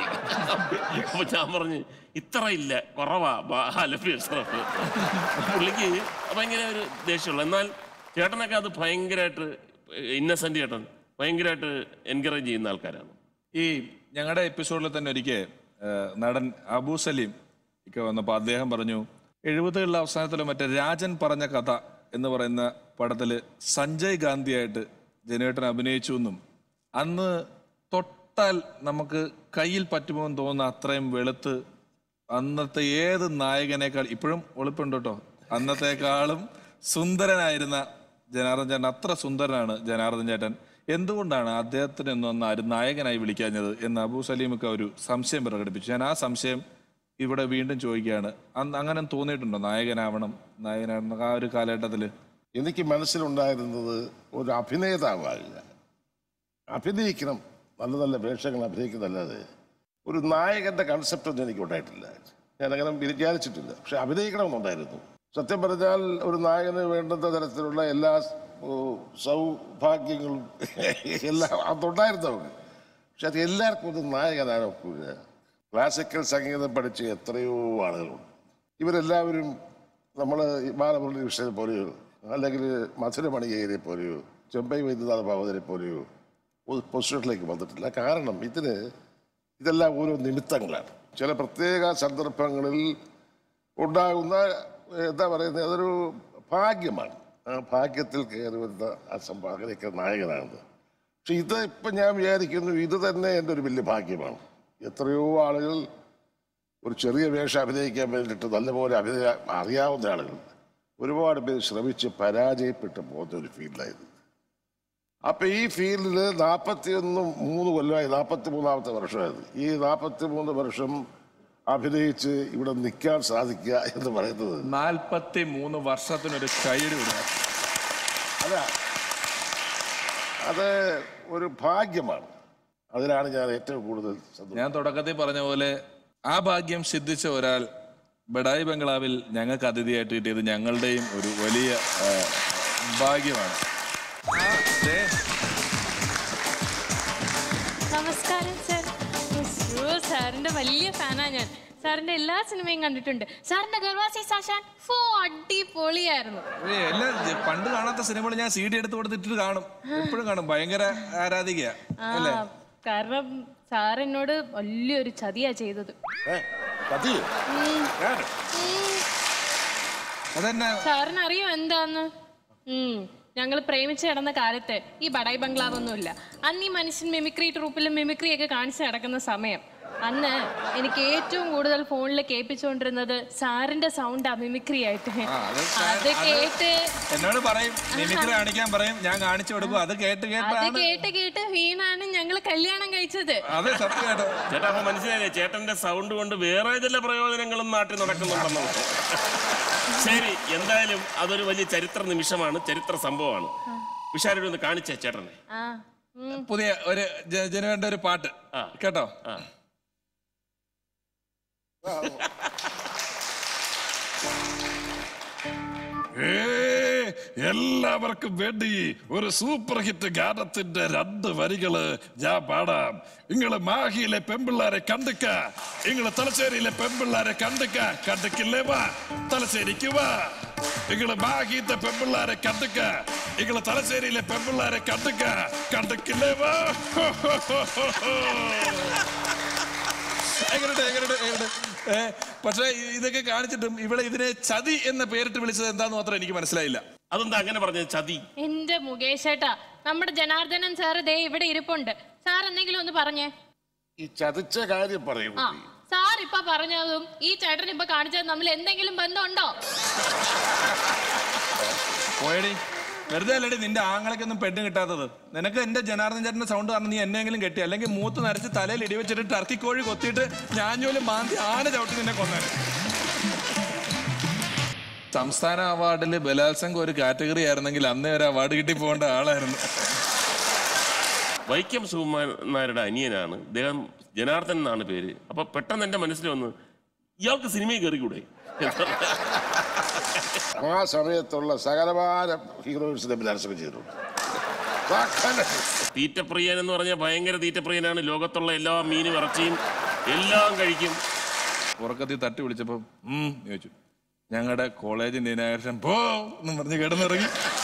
അപ്പൊ ഞാൻ പറഞ്ഞു ഇത്ര ഇല്ല കുറവാ ബ- ആലപ്പി അഷ്റഫ് പുള്ളിക്ക് ഭയങ്കര ഒരു ദേഷ്യമുള്ള എന്നാൽ ചേട്ടനൊക്കെ അത് ഭയങ്കരമായിട്ട് ഇന്നസെന്റ് ചേട്ടൻ ഭയങ്കരമായിട്ട് എൻകറേജ് ചെയ്യുന്ന ആൾക്കാരാണ്
ഈ ഞങ്ങളുടെ എപ്പിസോഡിൽ തന്നെ ഒരിക്കൽ നടൻ അബൂ സലീം ഒക്കെ വന്നപ്പോൾ അദ്ദേഹം പറഞ്ഞു എഴുപതുകളിലെ അവസാനത്തിലെ മറ്റേ രാജൻ പറഞ്ഞ കഥ എന്ന് പറയുന്ന പടത്തിൽ സഞ്ജയ് ഗാന്ധിയായിട്ട് ജനേട്ടൻ അഭിനയിച്ചു എന്നും അന്ന് തൊട്ടാൽ നമുക്ക് കയ്യിൽ പറ്റുമോ എന്ന് തോന്നുന്ന അത്രയും വെളുത്ത് അന്നത്തെ ഏത് നായകനേക്കാൾ ഇപ്പോഴും ഒളിപ്പുണ്ട് കേട്ടോ അന്നത്തെക്കാളും സുന്ദരനായിരുന്ന ജനാർദ്ദൻ ചേട്ടൻ അത്ര സുന്ദരനാണ് ജനാർദ്ദൻ ചേട്ടൻ എന്തുകൊണ്ടാണ് അദ്ദേഹത്തിന് ഒന്നും ആരും നായകനായി വിളിക്കാഞ്ഞത് എന്ന് അബൂ സലീമൊക്കെ ഒരു സംശയം പ്രകടിപ്പിച്ചു ഞാൻ ആ സംശയം ഇവിടെ വീണ്ടും ചോദിക്കുകയാണ് അന്ന് അങ്ങനെ തോന്നിയിട്ടുണ്ടോ നായകനാവണം നായകനാവണം ആ ഒരു കാലഘട്ടത്തിൽ
എനിക്ക് മനസ്സിലുണ്ടായിരുന്നത് ഒരു അഭിനേതാവാകുക അഭിനയിക്കണം നല്ല നല്ല വേഷങ്ങൾ അഭിനയിക്കുന്നതല്ലാതെ ഒരു നായകന്റെ കൺസെപ്റ്റ് ഒന്നും എനിക്ക് ഉണ്ടായിട്ടില്ല ഞാൻ അങ്ങനെ വിചാരിച്ചിട്ടില്ല പക്ഷെ അഭിനയിക്കണമെന്നുണ്ടായിരുന്നു സത്യം പറഞ്ഞാൽ ഒരു നായകന് വേണ്ടുന്ന തരത്തിലുള്ള എല്ലാ ഓ, സൗഭാഗ്യങ്ങളും എല്ലാം അതുണ്ടായിരുന്നു അവർക്ക് പക്ഷെ അത് എല്ലാവർക്കും ഒരു നായകനാകൂല ക്ലാസിക്കൽ സംഗീതം പഠിച്ച എത്രയോ ആളുകളുണ്ട് ഇവരെല്ലാവരും നമ്മൾ ബാലമുരളി കൃഷ്ണനെ പോലെയോ അല്ലെങ്കിൽ മധുരമണിയേരെ പോലെയോ ചെമ്പൈ വൈദ്യനാഥ ഭാവതരെ പോലെയോ ഒരു പൊസിഷനിലേക്ക് വന്നിട്ടില്ല കാരണം ഇതിന് ഇതെല്ലാം ഓരോ നിമിത്തങ്ങളാണ് ചില പ്രത്യേക സന്ദർഭങ്ങളിൽ ഉണ്ടാകുന്ന എന്താ പറയുന്നത് അതൊരു ഭാഗ്യമാണ് ആ ഭാഗ്യത്തിൽ കയറി വരുന്ന ആ സംഭാവനയൊക്കെ നായകനാണ് പക്ഷെ ഇത് ഇപ്പം ഞാൻ വിചാരിക്കുന്നു ഇത് തന്നെ എൻ്റെ ഒരു വലിയ ഭാഗ്യമാണ് എത്രയോ ആളുകൾ ഒരു ചെറിയ വേഷം അഭിനയിക്കാൻ വേണ്ടിയിട്ട് നല്ലപോലെ അഭിനയ അറിയാവുന്ന ആളുകൾ ഒരുപാട് പേര് ശ്രമിച്ച് പരാജയപ്പെട്ടു പോകുന്ന ഒരു ഫീൽഡായിരുന്നു അപ്പൊ ഈ ഫീൽഡിൽ നാൽപ്പത്തി ഒന്ന് മൂന്ന് കൊല്ലമായി നാൽപ്പത്തി മൂന്നാമത്തെ വർഷമായിരുന്നു ഈ നാൽപ്പത്തി മൂന്ന് വർഷം അഭിനയിച്ച് ഇവിടെ നിൽക്കാൻ സാധിക്കുക എന്ന് പറയുന്നത്
നാൽപ്പത്തി മൂന്ന് വർഷത്തിനൊരു കൈയടി കൊടുക്കുക
അല്ല അത് ഒരു ഭാഗ്യമാണ് അതിലാണ് ഞാൻ ഏറ്റവും കൂടുതൽ സന്തോഷം
ഞാൻ തുടക്കത്തിൽ പറഞ്ഞ പോലെ ആ ഭാഗ്യം സിദ്ധിച്ച ഒരാൾ ബഡായി ബംഗ്ലാവിൽ ഞങ്ങൾക്ക് അതിഥിയായിട്ട് കിട്ടിയത് ഞങ്ങളുടെയും ഒരു വലിയ ആ, ഭാഗ്യമാണ് ആ, ദേ,
നമസ്കാരം സാർ അയ്യോ, സാറിന്റെ വലിയ ഫാനാ ഞാൻ സാറിന്റെ എല്ലാ സിനിമയും കണ്ടിട്ടുണ്ട് സാറിന്റെ ഗർവാസി സാഷാൻ ഫോ അടിപൊളിയായിരുന്നു
ഏ, എല്ലാ ജ- പണ്ട് കാണാത്ത സിനിമകൾ ഞാൻ സി ഡി എടുത്ത് കൊടുത്തിട്ട് കാണും എപ്പോഴും കാണും ഭയങ്കര ആരാധികയാ
ആ
അല്ലേ
കാരണം സാർ എന്നോട് വലിയൊരു ചതിയാ ചെയ്തത്
ഏ, കഥയോ? ഞാൻ?
അതെന്നാ
സാറിന് അറിയോ എന്താന്ന് ഉം ഞങ്ങൾ പ്രേമിച്ച് നടന്ന കാലത്ത് ഈ ബഡായി ബംഗ്ലാവ് ഒന്നുമില്ല അന്ന് ഈ മനുഷ്യൻ മിമിക്രി ട്രൂപ്പിലും മിമിക്രി ഒക്കെ കാണിച്ച് നടക്കുന്ന സമയം അന്ന് എനിക്ക് ഏറ്റവും കൂടുതൽ ഫോണിൽ കേൾപ്പിച്ചുകൊണ്ടിരുന്നത് സാറിന്റെ സൗണ്ടാ മിമിക്രി ആയിട്ട്
ആ, അത് സാർ-
അത്
അത്
കേട്ട്
എന്നോട് പറയും മിമിക്രി കാണിക്കാൻ പറയും ഞാൻ കാണിച്ചു കൊടുക്കും അത് കേട്ട്
അത്
കേട്ടാണ്
കേട്ട് കേട്ട് വീണാണ് ഞങ്ങൾ കല്യാണം കഴിച്ചത്
അതെ സത്യം കേട്ടോ
ചേട്ടാ അപ്പൊ മനസ്സിലായില്ലേ ചേട്ടന്റെ സൗണ്ട് കൊണ്ട് വേറെ ചില പ്രയോജനങ്ങളും നാട്ടിൽ നടക്കുന്നുണ്ടെന്നുള്ളത് ശരി എന്തായാലും അതൊരു വലിയ ചരിത്ര നിമിഷമാണ് ചരിത്ര സംഭവമാണ് വിശാലൊരു ഒന്ന് കാണിച്ചേ ചേട്ടനെ
ആ ഉം.
പുതിയ ഒരു ജ- ജനുവേണ്ട ഒരു പാട്ട്
ആ.
കേട്ടോ
ആ
ഏ എല്ലാവർക്കും വേണ്ടി ഒരു സൂപ്പർ ഹിറ്റ് ഗാനത്തിന്റെ രണ്ട് വരികള് ഞാൻ പാടാം നിങ്ങള് മാഹിയിലെ പെമ്പിള്ളാരെ കണ്ടിക്ക നിങ്ങള് തലശ്ശേരിയിലെ പെമ്പിള്ളാരെ കണ്ടിക്ക കണ്ടിക്കില്ലേ വാ തലശ്ശേരിക്ക് വാ നിങ്ങള് മാഹിത്തെ പെമ്പിള്ളാരെ കണ്ടിക്ക നിങ്ങള് തലശ്ശേരിയിലെ പെമ്പിള്ളാരെ കണ്ടിക്ക കണ്ടിക്കില്ലേ വാ എങ്ങനെയുണ്ട് എങ്ങനെയുണ്ട് എങ്ങനെയുണ്ട് ഏ, പക്ഷേ ഇതൊക്കെ കാണിച്ചിട്ടും ഇവിടെ ഇതിനെ ചതി എന്ന പേരിട്ട് വിളിച്ചത് എന്താന്ന് മാത്രം എനിക്ക് മനസ്സിലായില്ല
അതെന്താ അങ്ങനെ പറഞ്ഞത് ചതി
എന്റെ മുകേഷ് ഏട്ടാ നമ്മുടെ ജനാർദ്ദനൻ സാറ് ദേ ഇവിടെ ഇരിപ്പുണ്ട് സാർ എന്തെങ്കിലും ഒന്ന് പറഞ്ഞേ
ഈ ചതിച്ച കാര്യം പറയും
ആ സാർ ഇപ്പൊ പറഞ്ഞതും ഈ ചേട്ടൻ ഇപ്പൊ കാണിച്ചതും തമ്മിൽ എന്തെങ്കിലും ബന്ധമുണ്ടോ
പോയടി വെറുതെ അല്ലടി നിന്റെ ആങ്ങളൊക്കൊന്നും പെണ്ണ് കിട്ടാത്തത് നിനക്ക് എന്റെ ജനാർദ്ദൻ ചേട്ടന്റെ സൗണ്ട് കാരണം നീ എന്നെങ്കിലും കെട്ടി അല്ലെങ്കിൽ മൂത്ത് നരച്ച് തലയിൽ ഇടിവെച്ചിട്ട് ടർക്കി കോഴി കൊത്തിയിട്ട് ഞാഞ്ഞോലും മാന്തി ആന ചവിട്ടി നിന്നെ കൊന്നേനെ സംസ്ഥാന അവാർഡിൽ ബലാത്സംഗം ഒരു കാറ്റഗറി ആയിരുന്നെങ്കിൽ അന്നേ ഒരു അവാർഡ് കിട്ടി പോകേണ്ട ആളായിരുന്നു
വൈക്കം സുകുമാരനാരുടെ അനിയനാണ് അദ്ദേഹം ജനാർദ്ദൻ എന്നാണ് പേര് അപ്പൊ പെട്ടെന്ന് എന്റെ മനസ്സിൽ വന്ന് ഇയാൾക്ക് സിനിമയിൽ കയറിക്കൂടെ
ആ സമയത്തുള്ള സകലമായ ഹീറോയിൻസിനെ ബലാത്സംഗം ചെയ്തിട്ടുണ്ട് സകല
തീറ്റപ്രിയൻ എന്ന് പറഞ്ഞാൽ ഭയങ്കര തീറ്റപ്രിയനാണ് ലോകത്തുള്ള എല്ലാ മീനും ഇറച്ചിയും എല്ലാം കഴിക്കും
ഉറക്കത്തിൽ തട്ടി വിളിച്ചപ്പോ ഉം ചോദിച്ചു ഞങ്ങളുടെ കോളേജിന്റെ ഇനാഗ്രേഷൻ പോ എന്നും പറഞ്ഞ് കിടന്നിറങ്ങി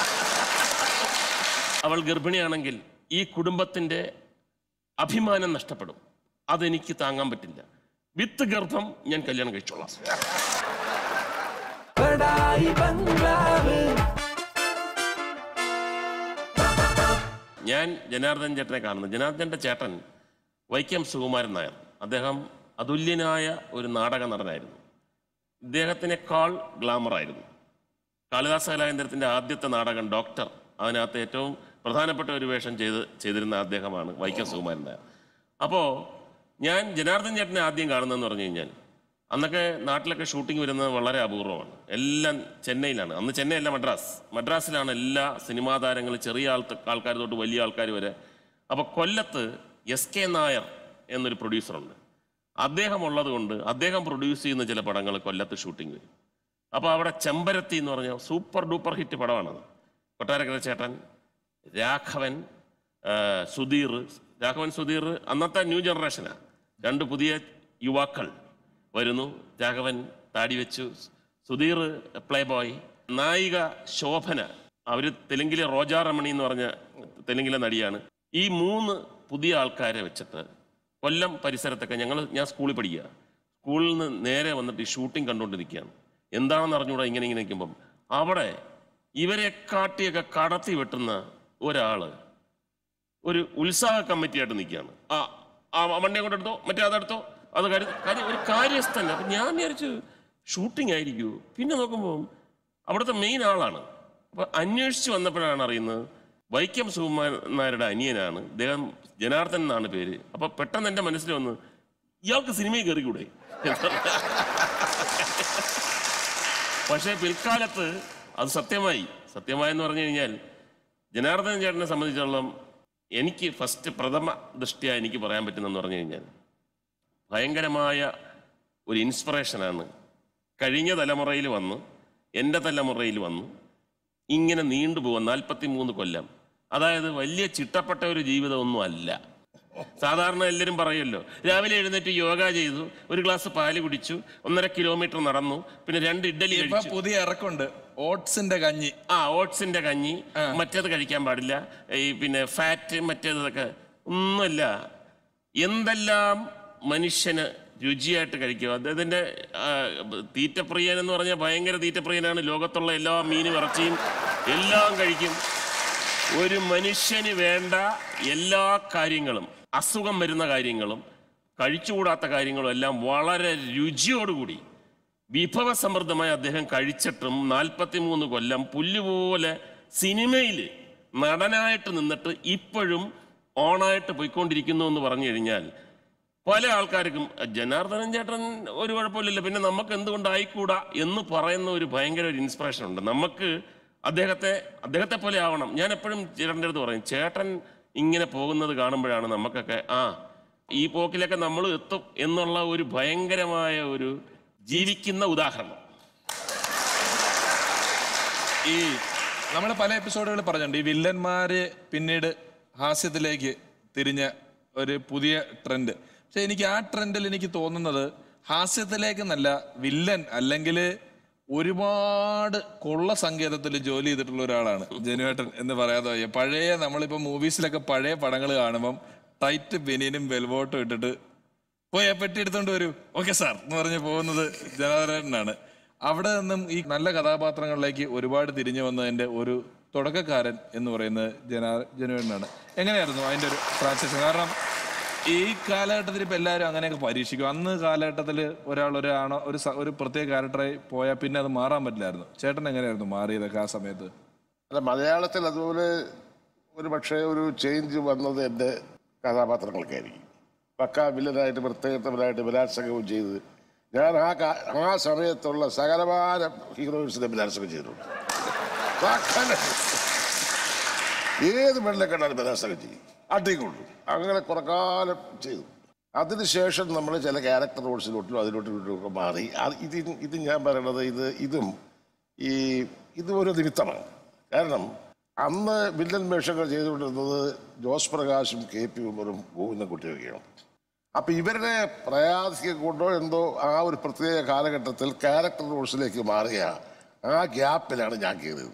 അവൾ ഗർഭിണിയാണെങ്കിൽ ഈ കുടുംബത്തിന്റെ അഭിമാനം നഷ്ടപ്പെടും അതെനിക്ക് താങ്ങാൻ പറ്റില്ല വിത്ത് ഗർഭം ഞാൻ കല്യാണം കഴിച്ചോളാം ഞാൻ ജനാർദ്ദൻ ചേട്ടനെ കാണുന്നു ജനാർദ്ദന്റെ ചേട്ടൻ വൈക്കം സുകുമാരൻ നായർ അദ്ദേഹം അതുല്യനായ ഒരു നാടക നടനായിരുന്നു ഇദ്ദേഹത്തിനേക്കാൾ ഗ്ലാമറായിരുന്നു കാളിദാസ കലാകേന്ദ്രത്തിന്റെ ആദ്യത്തെ നാടകം ഡോക്ടർ അതിനകത്ത് ഏറ്റവും പ്രധാനപ്പെട്ട ഒരു വേഷം ചെയ്ത് ചെയ്തിരുന്ന അദ്ദേഹമാണ് വൈക്കം സുകുമാരൻ നായർ അപ്പോൾ ഞാൻ ജനാർദ്ദൻ ചേട്ടനെ ആദ്യം കാണുന്നതെന്ന് പറഞ്ഞു കഴിഞ്ഞാൽ അന്നൊക്കെ നാട്ടിലൊക്കെ ഷൂട്ടിംഗ് വരുന്നത് വളരെ അപൂർവമാണ് എല്ലാം ചെന്നൈയിലാണ് അന്ന് ചെന്നൈ അല്ല മദ്രാസ് മദ്രാസിലാണ് എല്ലാ സിനിമാ താരങ്ങളും ചെറിയ ആൾ ആൾക്കാർ തൊട്ട് വലിയ ആൾക്കാർ വരെ അപ്പോൾ കൊല്ലത്ത് എസ് കെ നായർ എന്നൊരു പ്രൊഡ്യൂസറുണ്ട് അദ്ദേഹം ഉള്ളത് കൊണ്ട് അദ്ദേഹം പ്രൊഡ്യൂസ് ചെയ്യുന്ന ചില പടങ്ങൾ കൊല്ലത്ത് ഷൂട്ടിംഗ് വരും അപ്പോൾ അവിടെ ചെമ്പരത്തി എന്ന് പറഞ്ഞ സൂപ്പർ ഡൂപ്പർ ഹിറ്റ് പടമാണത് കൊട്ടാരക്കര ചേട്ടൻ രാഘവൻ ആ, സുധീർ രാഘവൻ സുധീർ അന്നത്തെ ന്യൂ ജനറേഷനാണ് രണ്ട് പുതിയ യുവാക്കൾ വരുന്നു രാഘവൻ താടി വെച്ചു സുധീർ പ്ലേ ബോയ് നായിക ശോഭന അവർ തെലുങ്കിലെ റോജാ രമണി എന്ന് പറഞ്ഞ തെലുങ്കിലെ നടിയാണ് ഈ മൂന്ന് പുതിയ ആൾക്കാരെ വെച്ചിട്ട് കൊല്ലം പരിസരത്തൊക്കെ ഞങ്ങൾ ഞാൻ സ്കൂളിൽ പഠിക്കുക സ്കൂളിൽ നിന്ന് നേരെ വന്നിട്ട് ഈ ഷൂട്ടിംഗ് കണ്ടുകൊണ്ട് നിൽക്കുകയാണ് എന്താണെന്ന് അറിഞ്ഞൂടാ ഇങ്ങനെ ഇങ്ങനെ നിൽക്കുമ്പം അവിടെ ഇവരെ കാട്ടിയൊക്കെ കടത്തി വെട്ടുന്ന ഒരാള് ഒരു ഉത്സാഹ കമ്മിറ്റിയായിട്ട് നിൽക്കുകയാണ് ആ ആ വണ്ടിയെ കൊണ്ടെടുത്തോ മറ്റേ അതെടുത്തോ അത് കാര്യം കാര്യം ഒരു കാര്യസ്ഥൻ അപ്പം ഞാൻ വിചാരിച്ചു ഷൂട്ടിംഗ് ആയിരിക്കുമോ പിന്നെ നോക്കുമ്പോൾ അവിടുത്തെ മെയിൻ ആളാണ് അപ്പം അന്വേഷിച്ച് വന്നപ്പോഴാണ് അറിയുന്നത് വൈക്കം സുകുമാരൻ നായരുടെ അനിയനാണ് അദ്ദേഹം ജനാർദ്ദൻ എന്നാണ് പേര് അപ്പം പെട്ടെന്ന് എൻ്റെ മനസ്സിൽ വന്ന് ഇയാൾക്ക് സിനിമയിൽ കയറിക്കൂടെ പക്ഷേ പിൽക്കാലത്ത് അത് സത്യമായി സത്യമായെന്ന് പറഞ്ഞു കഴിഞ്ഞാൽ ജനാർദ്ദൻ ചേട്ടനെ സംബന്ധിച്ചിടത്തോളം എനിക്ക് ഫസ്റ്റ് പ്രഥമ ദൃഷ്ടിയ എനിക്ക് പറയാൻ പറ്റുന്നതെന്ന് പറഞ്ഞു കഴിഞ്ഞാൽ ഭയങ്കരമായ ഒരു ഇൻസ്പിറേഷനാണ് കഴിഞ്ഞ തലമുറയിൽ വന്ന് എൻ്റെ തലമുറയിൽ വന്നു ഇങ്ങനെ നീണ്ടുപോകാൻ നാൽപ്പത്തി മൂന്ന് കൊല്ലം അതായത് വലിയ ചിട്ടപ്പെട്ട ഒരു ജീവിതമൊന്നും അല്ല സാധാരണ എല്ലാവരും പറയുമല്ലോ രാവിലെ എഴുന്നേറ്റ് യോഗ ചെയ്തു ഒരു ഗ്ലാസ് പാല് കുടിച്ചു ഒന്നര കിലോമീറ്റർ നടന്നു പിന്നെ രണ്ട് ഇഡ്ഡലി
ഇപ്പൊ
കഴിച്ചു
പുതിയ ഇറക്കുണ്ട് ഓട്സിന്റെ കഞ്ഞി
ആ ഓട്സിന്റെ കഞ്ഞി മറ്റേത് കഴിക്കാൻ പാടില്ല ഈ പിന്നെ ഫാറ്റ് മറ്റേതൊക്കെ ഒന്നുമല്ല എന്തെല്ലാം മനുഷ്യന് രുചിയായിട്ട് കഴിക്കുക അദ്ദേഹത്തിന്റെ ആ, തീറ്റപ്രിയൻ എന്ന് പറഞ്ഞാൽ ഭയങ്കര തീറ്റപ്രിയനാണ് ലോകത്തുള്ള എല്ലാ മീനും ഇറച്ചിയും എല്ലാം കഴിക്കും ഒരു മനുഷ്യന് വേണ്ട എല്ലാ കാര്യങ്ങളും അസുഖം വരുന്ന കാര്യങ്ങളും കഴിച്ചുകൂടാത്ത കാര്യങ്ങളും എല്ലാം വളരെ രുചിയോടുകൂടി വിഭവസമൃദ്ധമായി അദ്ദേഹം കഴിച്ചിട്ടും നാൽപ്പത്തി മൂന്ന് കൊല്ലം പുല്ലുപോലെ സിനിമയിൽ നടനായിട്ട് നിന്നിട്ട് ഇപ്പോഴും ഓണായിട്ട് പോയിക്കൊണ്ടിരിക്കുന്നു എന്ന് പറഞ്ഞു കഴിഞ്ഞാൽ പല ആൾക്കാർക്കും ജനാർദ്ദനൻ ചേട്ടൻ ഒരു കുഴപ്പമില്ലല്ലോ പിന്നെ നമുക്ക് എന്തുകൊണ്ട് ആയിക്കൂടാ എന്ന് പറയുന്ന ഒരു ഭയങ്കര ഒരു ഇൻസ്പിറേഷൻ ഉണ്ട് നമുക്ക് അദ്ദേഹത്തെ അദ്ദേഹത്തെ പോലെ ആവണം ഞാൻ എപ്പോഴും ചേട്ടൻ്റെ അടുത്ത് പറയും ചേട്ടൻ ഇങ്ങനെ പോകുന്നത് കാണുമ്പോഴാണ് നമുക്കൊക്കെ ആ ഈ പോക്കിലൊക്കെ നമ്മൾ എത്തും എന്നുള്ള ഒരു ഭയങ്കരമായ ഒരു ജീവിക്കുന്ന ഉദാഹരണം
ഈ നമ്മൾ പല എപ്പിസോഡുകൾ പറഞ്ഞിട്ടുണ്ട് ഈ വില്ലന്മാര് പിന്നീട് ഹാസ്യത്തിലേക്ക് തിരിഞ്ഞ ഒരു പുതിയ ട്രെൻഡ് പക്ഷെ എനിക്ക് ആ ട്രെൻഡിൽ എനിക്ക് തോന്നുന്നത് ഹാസ്യത്തിലേക്ക് എന്നല്ല വില്ലൻ അല്ലെങ്കിൽ ഒരുപാട് കൊള്ള സങ്കേതത്തിൽ ജോലി ചെയ്തിട്ടുള്ള ഒരാളാണ് ജനുവേട്ടൻ എന്ന് പറയാതെ വയ്യ പഴയ നമ്മളിപ്പോ മൂവീസിലൊക്കെ പഴയ പടങ്ങൾ കാണുമ്പം ടൈറ്റ് ബെനിയനും വെൽവോട്ടും ഇട്ടിട്ട് പോയി ആ പെട്ടി എടുത്തോണ്ട് വരൂ ഓക്കെ സാർ എന്ന് പറഞ്ഞ് പോകുന്നത് ജനാർദ്ദനാണ് അവിടെ നിന്നും ഈ നല്ല കഥാപാത്രങ്ങളിലേക്ക് ഒരുപാട് തിരിഞ്ഞു വന്നതിന്റെ ഒരു തുടക്കക്കാരൻ എന്ന് പറയുന്നത് ജനാ ജനുവേട്ടനാണ് എങ്ങനെയായിരുന്നു അതിന്റെ ഒരു ട്രാൻസാക്ഷൻ കാരണം ഈ കാലഘട്ടത്തിൽ ഇപ്പൊ എല്ലാവരും അങ്ങനെയൊക്കെ പരീക്ഷിക്കും അന്ന് കാലഘട്ടത്തിൽ ഒരാൾ ഒരാണോ ഒരു സ- ഒരു പ്രത്യേക ക്യാരക്ടറായി പോയാൽ പിന്നെ അത് മാറാൻ പറ്റില്ലായിരുന്നു ചേട്ടൻ എങ്ങനെയായിരുന്നു മാറിയതൊക്കെ ആ സമയത്ത്
അല്ല മലയാളത്തിൽ അതുപോലെ ഒരു പക്ഷേ ഒരു ചേഞ്ച് വന്നത് എൻ്റെ കഥാപാത്രങ്ങൾക്കായിരിക്കും പക്ക വില്ലനായിട്ട് പ്രത്യേകത്തവരായിട്ട് ബലാത്സംഗവും ചെയ്ത് ഞാൻ ആ കാ- ആ സമയത്തുള്ള സകലമാന ഹീറോയിൻസിനെ ബലാത്സംഗം ചെയ്തിട്ടുണ്ട് സകല ഏത് പെണ്ണിനെ കണ്ടാലും ബലാത്സംഗം ചെയ്യും അടികൊള്ളു അങ്ങനെ കുറെ കാലം ചെയ്തു അതിനുശേഷം നമ്മൾ ചില ക്യാരക്ടർ റോൾസിലോട്ടും അതിലോട്ടും ഇങ്ങോട്ടും മാറി അത് ഇത് ഇത് ഞാൻ പറയണത് ഇത് ഇതും ഈ ഇതും ഒരു നിമിത്തമാണ് കാരണം അന്ന് വില്ലൻ വേഷങ്ങൾ ചെയ്തുകൊണ്ടിരുന്നത് ജോസ് പ്രകാശും കെ പി ഉമറും ഗോവിന്ദൻകുട്ടിയൊക്കെയാണ് അപ്പൊ ഇവരുടെ പ്രയാസിക്ക് കൊണ്ടോ എന്തോ ആ ഒരു പ്രത്യേക കാലഘട്ടത്തിൽ ക്യാരക്ടർ റോൾസിലേക്ക് മാറിയ ആ ഗ്യാപ്പിലാണ് ഞാൻ കയറിയത്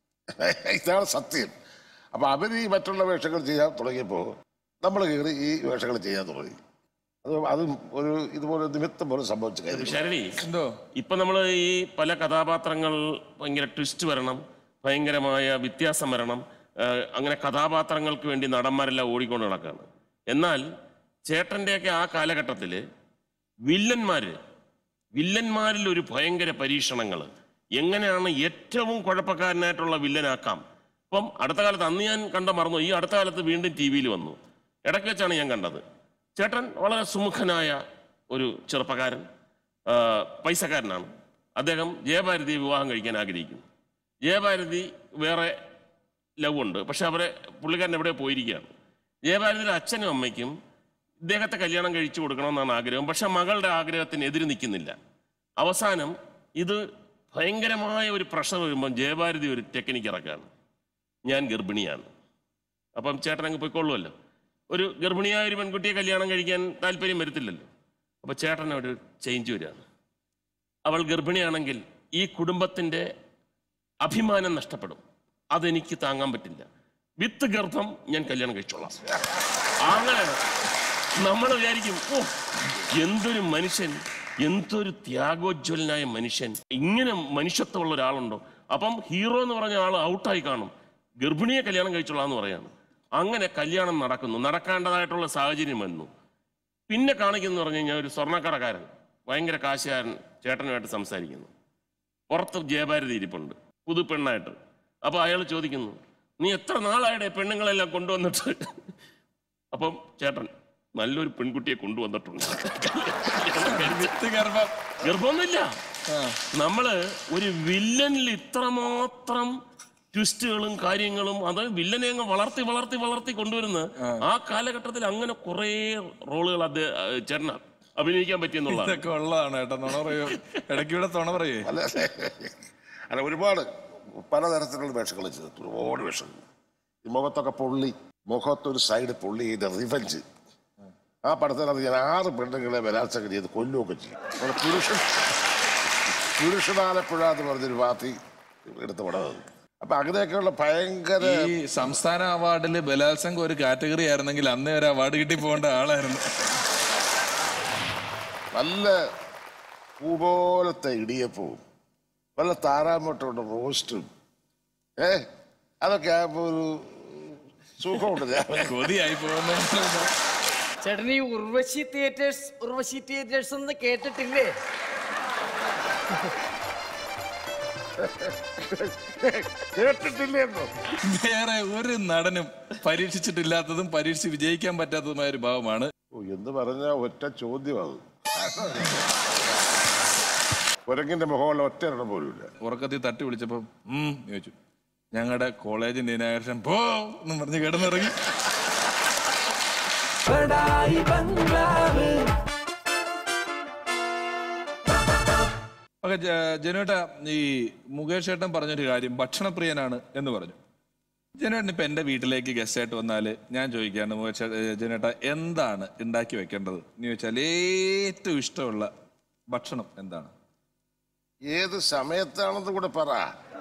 ഇതാണ് സത്യം അപ്പൊ അവർ ഈ മറ്റുള്ള വേഷങ്ങൾ ചെയ്യാൻ തുടങ്ങിയപ്പോൾ നമ്മൾ കയറി ഈ വേഷങ്ങൾ ചെയ്യാൻ തുടങ്ങി അത് അതും ഒരു ഇതുപോലെ നിമിത്തം പോലെ സംഭവിച്ച കാര്യം
ശരണി
എന്തോ
ഇപ്പൊ നമ്മൾ ഈ പല കഥാപാത്രങ്ങൾ ഭയങ്കര ട്വിസ്റ്റ് വരണം ഭയങ്കരമായ വ്യത്യാസം വരണം ആ, അങ്ങനെ കഥാപാത്രങ്ങൾക്ക് വേണ്ടി നടന്മാരെല്ലാം ഓടിക്കൊണ്ട് നടക്കുകയാണ് എന്നാൽ ചേട്ടൻ്റെയൊക്കെ ആ കാലഘട്ടത്തിൽ വില്ലന്മാര് വില്ലന്മാരിൽ ഒരു ഭയങ്കര പരീക്ഷണങ്ങൾ എങ്ങനെയാണ് ഏറ്റവും കുഴപ്പക്കാരനായിട്ടുള്ള വില്ലനാക്കാം ഇപ്പം അടുത്ത കാലത്ത് അന്ന് ഞാൻ കണ്ട മറന്നു ഈ അടുത്ത കാലത്ത് വീണ്ടും ടി വിയിൽ വന്നു ഇടയ്ക്ക് വെച്ചാണ് ഞാൻ കണ്ടത് ചേട്ടൻ വളരെ സുമുഖനായ ഒരു ചെറുപ്പക്കാരൻ ആ, പൈസക്കാരനാണ് അദ്ദേഹം ജയഭാരതിയെ വിവാഹം കഴിക്കാൻ ആഗ്രഹിക്കുന്നു ജയഭാരതി വേറെ ലവ് ഉണ്ട് പക്ഷെ അവരെ പുള്ളിക്കാരൻ എവിടെ പോയിരിക്കുകയാണ് ജയഭാരതിയുടെ അച്ഛനും അമ്മയ്ക്കും ഇദ്ദേഹത്തെ കല്യാണം കഴിച്ചു കൊടുക്കണമെന്നാണ് ആഗ്രഹം പക്ഷെ മകളുടെ ആഗ്രഹത്തിന് എതിര് നിൽക്കുന്നില്ല അവസാനം ഇത് ഭയങ്കരമായ ഒരു പ്രഷർ വരുമ്പം ജയഭാരതി ഒരു ടെക്നിക്ക് ഇറക്കാണ് ഞാൻ ഗർഭിണിയാണ് അപ്പം ചേട്ടൻ അങ്ങ് പോയിക്കൊള്ളുമല്ലോ ഒരു ഗർഭിണിയായ ഒരു പെൺകുട്ടിയെ കല്യാണം കഴിക്കാൻ താല്പര്യം വരത്തില്ലല്ലോ അപ്പോൾ ചേട്ടൻ ഒരു ചേഞ്ച് വരികയാണ് അവൾ ഗർഭിണിയാണെങ്കിൽ ഈ കുടുംബത്തിൻ്റെ അഭിമാനം നഷ്ടപ്പെടും അതെനിക്ക് താങ്ങാൻ പറ്റില്ല വിത്ത് ഗർഭം ഞാൻ കല്യാണം കഴിച്ചോളാം അങ്ങനെ നമ്മൾ വിചാരിക്കും ഓ എന്തൊരു മനുഷ്യൻ എന്തൊരു ത്യാഗോജ്വലനായ മനുഷ്യൻ ഇങ്ങനെ മനുഷ്യത്വമുള്ള ഒരാളുണ്ടോ അപ്പം ഹീറോ എന്ന് പറഞ്ഞ ആൾ ഔട്ടായി കാണും ഗർഭിണിയെ കല്യാണം കഴിച്ചോളാം എന്ന് പറയാണ് അങ്ങനെ കല്യാണം നടക്കുന്നു നടക്കേണ്ടതായിട്ടുള്ള സാഹചര്യം വന്നു പിന്നെ കാണിക്കുന്നു പറഞ്ഞു കഴിഞ്ഞാൽ ഒരു സ്വർണ്ണക്കടക്കാരൻ ഭയങ്കര കാശുകാരൻ ചേട്ടനുമായിട്ട് സംസാരിക്കുന്നു പുറത്ത് ജയഭാരതി ഇരിപ്പുണ്ട് പുതു പെണ്ണായിട്ട് അപ്പൊ അയാൾ ചോദിക്കുന്നു നീ എത്ര നാളായുടെ പെണ്ണുങ്ങളെല്ലാം കൊണ്ടുവന്നിട്ട് അപ്പം ചേട്ടൻ നല്ലൊരു പെൺകുട്ടിയെ കൊണ്ടുവന്നിട്ടുണ്ട്
വിത്ത് ഗർഭം
ഗർഭമൊന്നുമില്ല
ആ.
നമ്മള് ഒരു വില്ലനിൽ ഇത്രമാത്രം ട്വിസ്റ്റുകളും കാര്യങ്ങളും അത് വില്ലനെ അങ്ങ് വളർത്തി വളർത്തി വളർത്തി കൊണ്ടുവരുന്ന ആ കാലഘട്ടത്തിൽ അങ്ങനെ കുറെ റോളുകൾ അദ്ദേഹം ചേട്ടന അഭിനയിക്കാൻ പറ്റിയെന്നുള്ളതാണ്
ഇതൊക്കെ ഉള്ളതാണ് കേട്ടോ നുണ പറയോ ഇടയ്ക്ക് ഇവിടെ തുണ പറയേ
അല്ല അല്ല ഒരുപാട് പലതരത്തിലുള്ള വേഷങ്ങൾ ചെയ്തിട്ട് ഒരുപാട് വേഷങ്ങൾ ഈ മുഖത്തൊക്കെ പൊള്ളി മുഖത്തൊരു സൈഡ് പൊള്ളി ഇതിന്റെ റിവഞ്ച് ആ പടത്തിനകത്ത് ഞാൻ ആറ് പെണ്ണുങ്ങളെ ബലാത്സംഗം ചെയ്ത് കൊല്ലുകയൊക്കെ ചെയ്യും അവിടെ പുരുഷൻ പുരുഷനാലപ്പുഴ എന്ന് പറഞ്ഞൊരു പാർട്ടി എടുത്ത് പടം അപ്പൊ അങ്ങനെയൊക്കെയുള്ള ഭയങ്കര
ഈ സംസ്ഥാന അവാർഡില് ബലാത്സംഗം ഒരു കാറ്റഗറി ആയിരുന്നെങ്കിൽ അന്നേ ഒരു അവാർഡ് കിട്ടി പോകേണ്ട ആളായിരുന്നു
നല്ല പൂ പോലത്തെ ഇടിയപ്പവും നല്ല താറാമുട്ടയുടെ റോസ്റ്റും ഏ അതൊക്കെ ആകുമ്പോൾ ഒരു സുഖമുണ്ട് രാവിലെ
കൊതിയായി പോകുന്ന
ചേട്ടൻ ഈ ഉർവശി തിയേറ്റേഴ്സ് ഉർവശി തിയേറ്റേഴ്സ് എന്ന് കേട്ടിട്ടില്ലേ
കേട്ടിട്ടില്ലേന്നോ
വേറെ ഒരു നടനും പരീക്ഷിച്ചിട്ടില്ലാത്തതും പരീക്ഷിച്ച് വിജയിക്കാൻ പറ്റാത്തതുമായ ഒരു ഭാവമാണ്
ഓ എന്ന് പറഞ്ഞ ഒറ്റ ചോദ്യം അത് കുരങ്ങിന്റെ മുഖമുള്ള ഒറ്റ എണ്ണം പോലും ഇല്ല
ഉറക്കത്തിൽ തട്ടി വിളിച്ചപ്പോ ഉം ചോദിച്ചു ഞങ്ങളുടെ കോളേജിന്റെ ഇനാഗ്രേഷൻ പോ എന്നും പറഞ്ഞ് കിടന്നിറങ്ങി ഓക്കെ ജനുവേട്ട ഈ മുകേഷ് ഏട്ടൻ പറഞ്ഞൊരു കാര്യം ഭക്ഷണപ്രിയനാണ് എന്ന് പറഞ്ഞു ജനുവേട്ടൻ ഇപ്പൊ എന്റെ വീട്ടിലേക്ക് ഗസ്റ്റ് ആയിട്ട് വന്നാല് ഞാൻ ചോദിക്കാണ് മുകേഷ് ഏ, ജനുവേട്ട എന്താണ് ഉണ്ടാക്കി വെക്കേണ്ടത് എന്ന് ചോദിച്ചാൽ ഏറ്റവും ഇഷ്ടമുള്ള ഭക്ഷണം എന്താണ്
ഏത് സമയത്താണെന്ന് കൂടെ പറ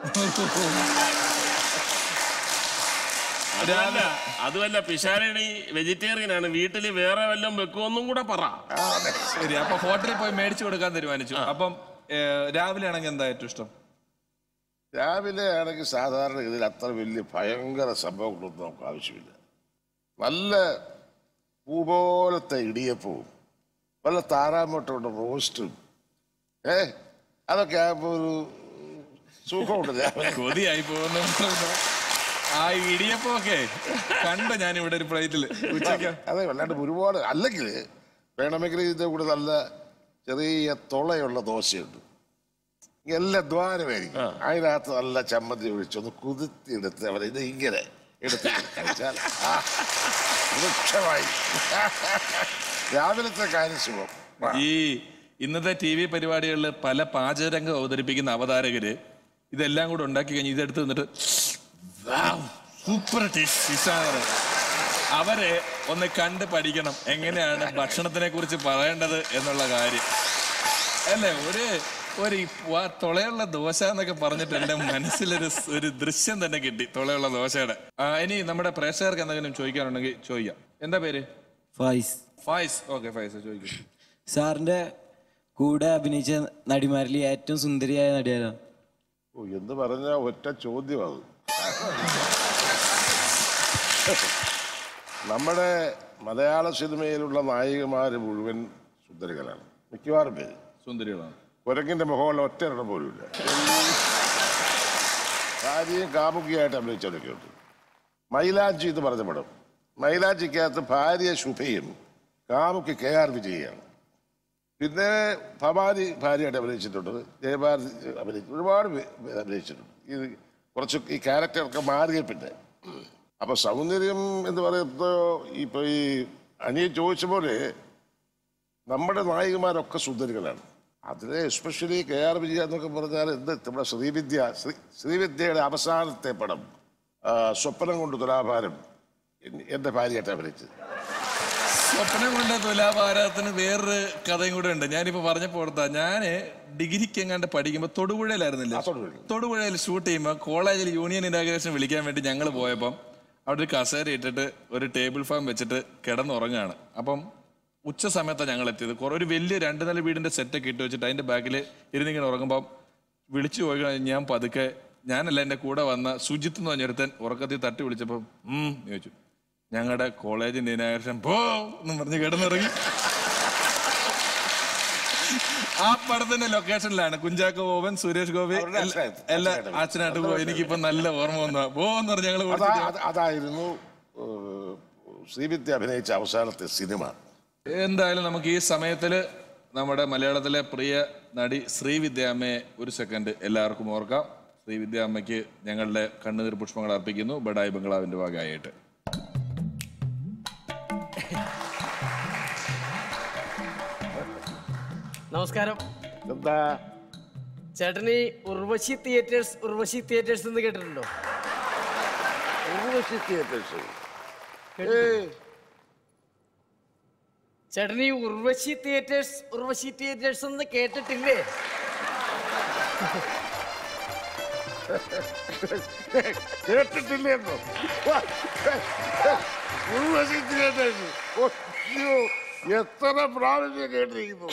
അതുമല്ല അതുമല്ല പിഷാരണി വെജിറ്റേറിയൻ ആണ് വീട്ടിൽ വേറെ വല്ലതും വെക്കുമെന്നും കൂടെ പറ
ശരി അപ്പൊ ഹോട്ടലിൽ പോയി മേടിച്ചു കൊടുക്കാൻ തീരുമാനിച്ചു അപ്പം ഏ, രാവിലെ ആണെങ്കിൽ എന്താ ഏറ്റവും ഇഷ്ടം
രാവിലെ ആണെങ്കിൽ സാധാരണ ഇതിൽ അത്ര വലിയ ഭയങ്കര സംഭവങ്ങളൊന്നും നമുക്ക് ആവശ്യമില്ല നല്ല പൂ പോലത്തെ ഇടിയപ്പവും വല്ല താറാമുട്ടുണ്ട് റോസ്റ്റും ഏ അതൊക്കെ ആകുമ്പോ ഒരു സുഖമുണ്ട് രാവിലെ
കൊതിയായി പോകുന്നു ആ ഇടിയപ്പൊക്കെ കണ്ട ഞാൻ ഇവിടെ ഒരു പ്ലേറ്റില് ഉച്ചയ്ക്ക്
അതെ വല്ലാണ്ട് ഒരുപാട് അല്ലെങ്കിൽ വേണമെങ്കിൽ ഇതിന്റെ കൂടെ നല്ല ചെറിയ തുളയുള്ള ദോശയുണ്ട് എല്ലാം ദ്വാരമായിരിക്കും അതിനകത്ത് നല്ല ചമ്മന്തി ഒഴിച്ചൊന്ന് കുതിർത്തിയെടുത്ത് അവർ ഇത് ഇങ്ങനെ എടുത്ത് കഴിച്ചാൽ ആ, വൃക്ഷമായി രാവിലത്തെ കാര്യം സുഖം
ഈ ഇന്നത്തെ ടി വി പരിപാടികളിൽ പല പാചകരംഗം അവതരിപ്പിക്കുന്ന അവതാരകര് ഇതെല്ലാം കൂടെ ഉണ്ടാക്കി കഴിഞ്ഞ് ഇതെടുത്ത് നിന്നിട്ട് സൂപ്പർ ടേസ്റ്റ് അവരെ ഒന്ന് കണ്ട് പഠിക്കണം എങ്ങനെയാണ് ഭക്ഷണത്തിനെ കുറിച്ച് പറയേണ്ടത് എന്നുള്ള കാര്യം അല്ലേ ഒരു ഒരു ഈ വ- തുളയുള്ള ദോശ എന്നൊക്കെ പറഞ്ഞിട്ട് എന്റെ മനസ്സിലൊരു സ്- ഒരു ദൃശ്യം തന്നെ കിട്ടി തുളയുള്ള ദോശയുടെ ആ, ഇനി നമ്മുടെ പ്രേക്ഷകർക്ക് എന്തെങ്കിലും ചോദിക്കാനുണ്ടെങ്കിൽ ചോദിക്കാം എന്താ പേര്
ഫായിസ്
ഫായിസ് ഓക്കെ ഫായിസ് ചോദിക്കും
സാറിന്റെ കൂടെ അഭിനയിച്ച നടിമാരിൽ ഏറ്റവും സുന്ദരിയായ നടിയാരാ
ഓ എന്ന് പറഞ്ഞ ഒറ്റ ചോദ്യം അത് നമ്മുടെ മലയാള സിനിമയിലുള്ള നായികമാര് മുഴുവൻ സുന്ദരികളാണ് മിക്കവാറും പേര്
സുന്ദരികളാണ്
കുരങ്ങിന്റെ മുഖമുള്ള ഒറ്റ എണ്ണം പോലുമില്ല ഭാര്യയും കാമുകിയായിട്ട് അഭിനയിച്ചവരൊക്കെ ഉണ്ട് മൈലാഞ്ചി എന്ന് പറഞ്ഞ പടം മൈലാഞ്ചിക്കകത്ത് ഭാര്യ ശുഭയും കാമുക്ക് കെ ആർ വിജയാണ് പിന്നെ ഭവാനി ഭാര്യയായിട്ട് അഭിനയിച്ചിട്ടുണ്ട് ജയഭാരതി അഭിനയിച്ചു ഒരുപാട് പേര് അഭിനയിച്ചിട്ടുണ്ട് ഇത് കുറച്ച് ഈ ക്യാരക്ടറൊക്കെ മാറിയ പിന്നെ അപ്പൊ സൗന്ദര്യം എന്ന് പറയുമ്പോൾ ഇപ്പൊ ഈ അനിയെ ചോദിച്ച പോലെ നമ്മുടെ നായികമാരൊക്കെ സുന്ദരികളാണ് അതിലെ എസ്പെഷ്യലി കെ ആർ വിജയ എന്നൊക്കെ പറഞ്ഞാൽ എന്ത് നമ്മുടെ ശ്രീവിദ്യ ശ്രീ ശ്രീവിദ്യയുടെ അവസാനത്തെ പടം ആ, സ്വപ്നം കൊണ്ട് തുലാഭാരം എൻ- എന്റെ ഭാര്യയായിട്ട് അഭിനയിച്ചത്
സ്വപ്നം കൊണ്ട് തുലാഭാരതത്തിന് വേറൊരു കഥയും കൂടെ ഉണ്ട് ഞാനിപ്പോ പറഞ്ഞപ്പോ ഓർത്താ ഞാന് ഡിഗ്രിക്ക് എങ്ങാണ്ട് പഠിക്കുമ്പോ തൊടുപുഴയിലായിരുന്നില്ല
ആ, തൊടുപുഴയിൽ.
തൊടുപുഴയിൽ ഷൂട്ട് ചെയ്യുമ്പോൾ കോളേജിൽ യൂണിയൻ ഇനാഗ്രേഷൻ വിളിക്കാൻ വേണ്ടി ഞങ്ങൾ പോയപ്പം അവിടെ ഒരു കസേര ഇട്ടിട്ട് ഒരു ടേബിൾ ഫാം വെച്ചിട്ട് കിടന്നുറങ്ങാണ് അപ്പം ഉച്ച സമയത്താണ് ഞങ്ങൾ എത്തിയത് കുറെ ഒരു വലിയ രണ്ട് നില വീടിന്റെ സെറ്റൊക്കെ ഇട്ട് വെച്ചിട്ട് അതിന്റെ ബാക്കിൽ ഇരുന്നിങ്ങനെ ഉറങ്ങുമ്പം വിളിച്ചു പോയി കഴിഞ്ഞ് ഞാൻ പതുക്കെ ഞാനല്ല എൻ്റെ കൂടെ വന്ന സുജിത്ത് എന്ന് പറഞ്ഞൊരുത്തൻ ഉറക്കത്തിൽ തട്ടി വിളിച്ചപ്പം ഉം എന്ന് ചോദിച്ചു ഞങ്ങളുടെ കോളേജിന്റെ ഇനാഗ്രേഷൻ പോ എന്നും പറഞ്ഞ് കിടന്നുറങ്ങി ആ പടത്തിന്റെ ലൊക്കേഷനിലാണ് കുഞ്ചാക്കോ ബോബൻ സുരേഷ് ഗോപി
അവരുടെ
എല്ലാ-
അച്ഛനായിട്ട്,
എല്ലാ
അച്ഛനായിട്ട്.
അച്ഛനായിട്ട് പോയി എനിക്കിപ്പോ നല്ല ഓർമ്മ വന്നു പോ എന്ന് പറഞ്ഞ് ഞങ്ങള്
അതാ
വിളിച്ചിട്ട്
അത് അതായിരുന്നു ഏഹ്, ശ്രീവിദ്യ അഭിനയിച്ച അവസാനത്തെ സിനിമ
എന്തായാലും നമുക്ക് ഈ സമയത്തില് നമ്മുടെ മലയാളത്തിലെ പ്രിയ നടി ശ്രീവിദ്യാമ്മയെ ഒരു സെക്കൻഡ് എല്ലാവർക്കും ഓർക്കാം ശ്രീവിദ്യാമ്മയ്ക്ക് ഞങ്ങളുടെ കണ്ണുനീർ പുഷ്പങ്ങൾ അർപ്പിക്കുന്നു ബഡായി ബംഗ്ലാവിന്റെ ഭാഗമായിട്ട്
നമസ്കാരം
എന്താ
ചേട്ടന് ഈ ഉർവശി തിയേറ്റേഴ്സ് ഉർവശി തിയേറ്റേഴ്സ് എന്ന് കേട്ടിട്ടുണ്ടോ
ഉർവശി theatres.
ചേട്ടൻ ഈ ഉർവശി തിയേറ്റേഴ്സ് ഉർവശി തിയേറ്റേഴ്സ് എന്ന് കേട്ടിട്ടില്ലേ
കേട്ടിട്ടില്ലെന്നോ ഉർവശി theatres. ഒയ്യോ, എത്ര പ്രാവശ്യം കേട്ടിരിക്കുന്നു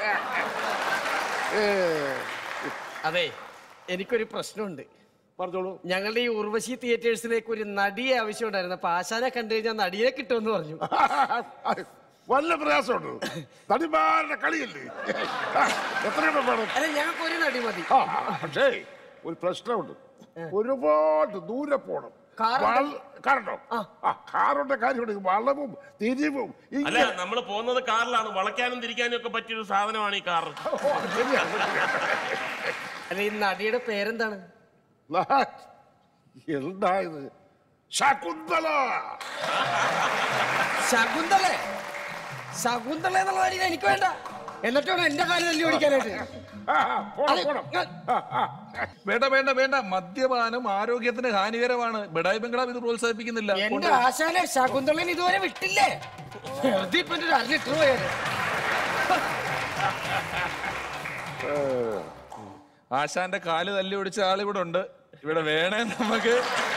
ഏ,
അതെ എനിക്കൊരു പ്രശ്നമുണ്ട്
പറഞ്ഞോളൂ
ഞങ്ങളുടെ ഈ ഉർവശി തിയേറ്റേഴ്സിലേക്ക് ഒരു നടിയെ ആവശ്യമുണ്ടായിരുന്നു അപ്പൊ ആശാനെ കണ്ടു കഴിഞ്ഞാൽ നടിയെ കിട്ടുമെന്ന് പറഞ്ഞു
വല്ല പ്രയാസമുണ്ട് നടിമാരുടെ കളിയല്ലേ എത്രയെണ്ണം വേണം
അല്ല ഞങ്ങൾക്ക് ഒരു നടി മതി
ആ, പക്ഷേ ഒരു പ്രശ്നമുണ്ട് ഒരുപാട് ദൂരെ പോണം
കാറുണ്ട്.
വള- കാറുണ്ടോ ആ കാറിന്റെ കാര്യമുണ്ട് വളവും തിരിവും
അല്ല
ഇങ്ങനെ
നമ്മൾ പോകുന്നത് കാറിലാണ് വളയ്ക്കാനും തിരിക്കാനും ഒക്കെ പറ്റിയൊരു സാധനമാണ് ഈ കാർ
ശരിയാണ്.
അല്ല ഈ നടിയുടെ പേരെന്താണ്
ലാ- എന്താ ഇത് ശകുന്തള
ശകുന്തള ശകുന്തള എന്നുള്ള നടിയെ എനിക്ക് വേണ്ട എന്നിട്ട് വേണം എന്റെ കാര്യം തല്ലി ഓടിക്കാനായിട്ട്
ആ, ആ, പോണം, പോണം. ആ, ആ.
വേണ്ട വേണ്ട വേണ്ട മദ്യപാനം ആരോഗ്യത്തിന് ഹാനികരമാണ് ബഡായി ബംഗ്ലാവ് ഇത് പ്രോത്സാഹിപ്പിക്കുന്നില്ല
എന്റെ
കൊണ്ട്
ആശാനെ ശകുന്തളൻ ഇതുവരെ വിട്ടില്ലേ വെറുതെ ഇപ്പൊ ഒരു അര ലിറ്റർ പോയത്
ആശാന്റെ കാല് തല്ലി ഒടിച്ച ആൾ ഇവിടെ ഉണ്ട് ഇവിടെ വേണേ നമുക്ക്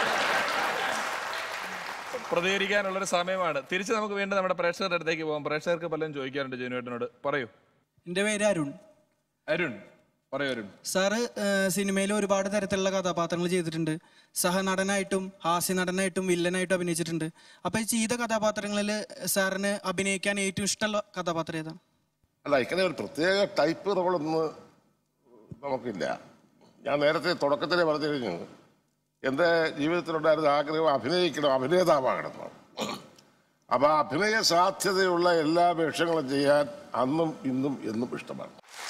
പ്രതികരിക്കാനുള്ളൊരു സമയമാണ് തിരിച്ച് നമുക്ക് വീണ്ടും നമ്മുടെ പ്രേക്ഷകരുടെ അടുത്തേക്ക് പോകാം പ്രേക്ഷകർക്ക് പലരും ചോദിക്കാറുണ്ട് ജനുവേട്ടനോട് പറയൂ
എൻ്റെ പേര് അരുൺ
അരുൺ പറയൂ അരുൺ
സാറ് സിനിമയിൽ ഒരുപാട് തരത്തിലുള്ള കഥാപാത്രങ്ങൾ ചെയ്തിട്ടുണ്ട് സഹനടനായിട്ടും ഹാസ്യനടനായിട്ടും വില്ലനായിട്ടും അഭിനയിച്ചിട്ടുണ്ട് അപ്പോൾ ഈ ചെയ്ത കഥാപാത്രങ്ങളിൽ സാറിന് അഭിനയിക്കാൻ ഏറ്റവും ഇഷ്ടമുള്ള കഥാപാത്രം ഏതാണ്
അല്ല ഇങ്ങനെ ഒരു പ്രത്യേക ടൈപ്പ് റോളൊന്നും നമുക്കില്ല ഞാൻ നേരത്തെ തുടക്കത്തിലേ പറഞ്ഞു കഴിഞ്ഞു എൻ്റെ ജീവിതത്തിലുണ്ടായിരുന്ന ആഗ്രഹം അഭിനയിക്കണം അഭിനേതാവാകണം എന്നാണ്. അപ്പൊ ആ അഭിനയ സാധ്യതയുള്ള എല്ലാ വേഷങ്ങളും ചെയ്യാൻ അന്നും ഇന്നും എന്നും ഇഷ്ടമാണ്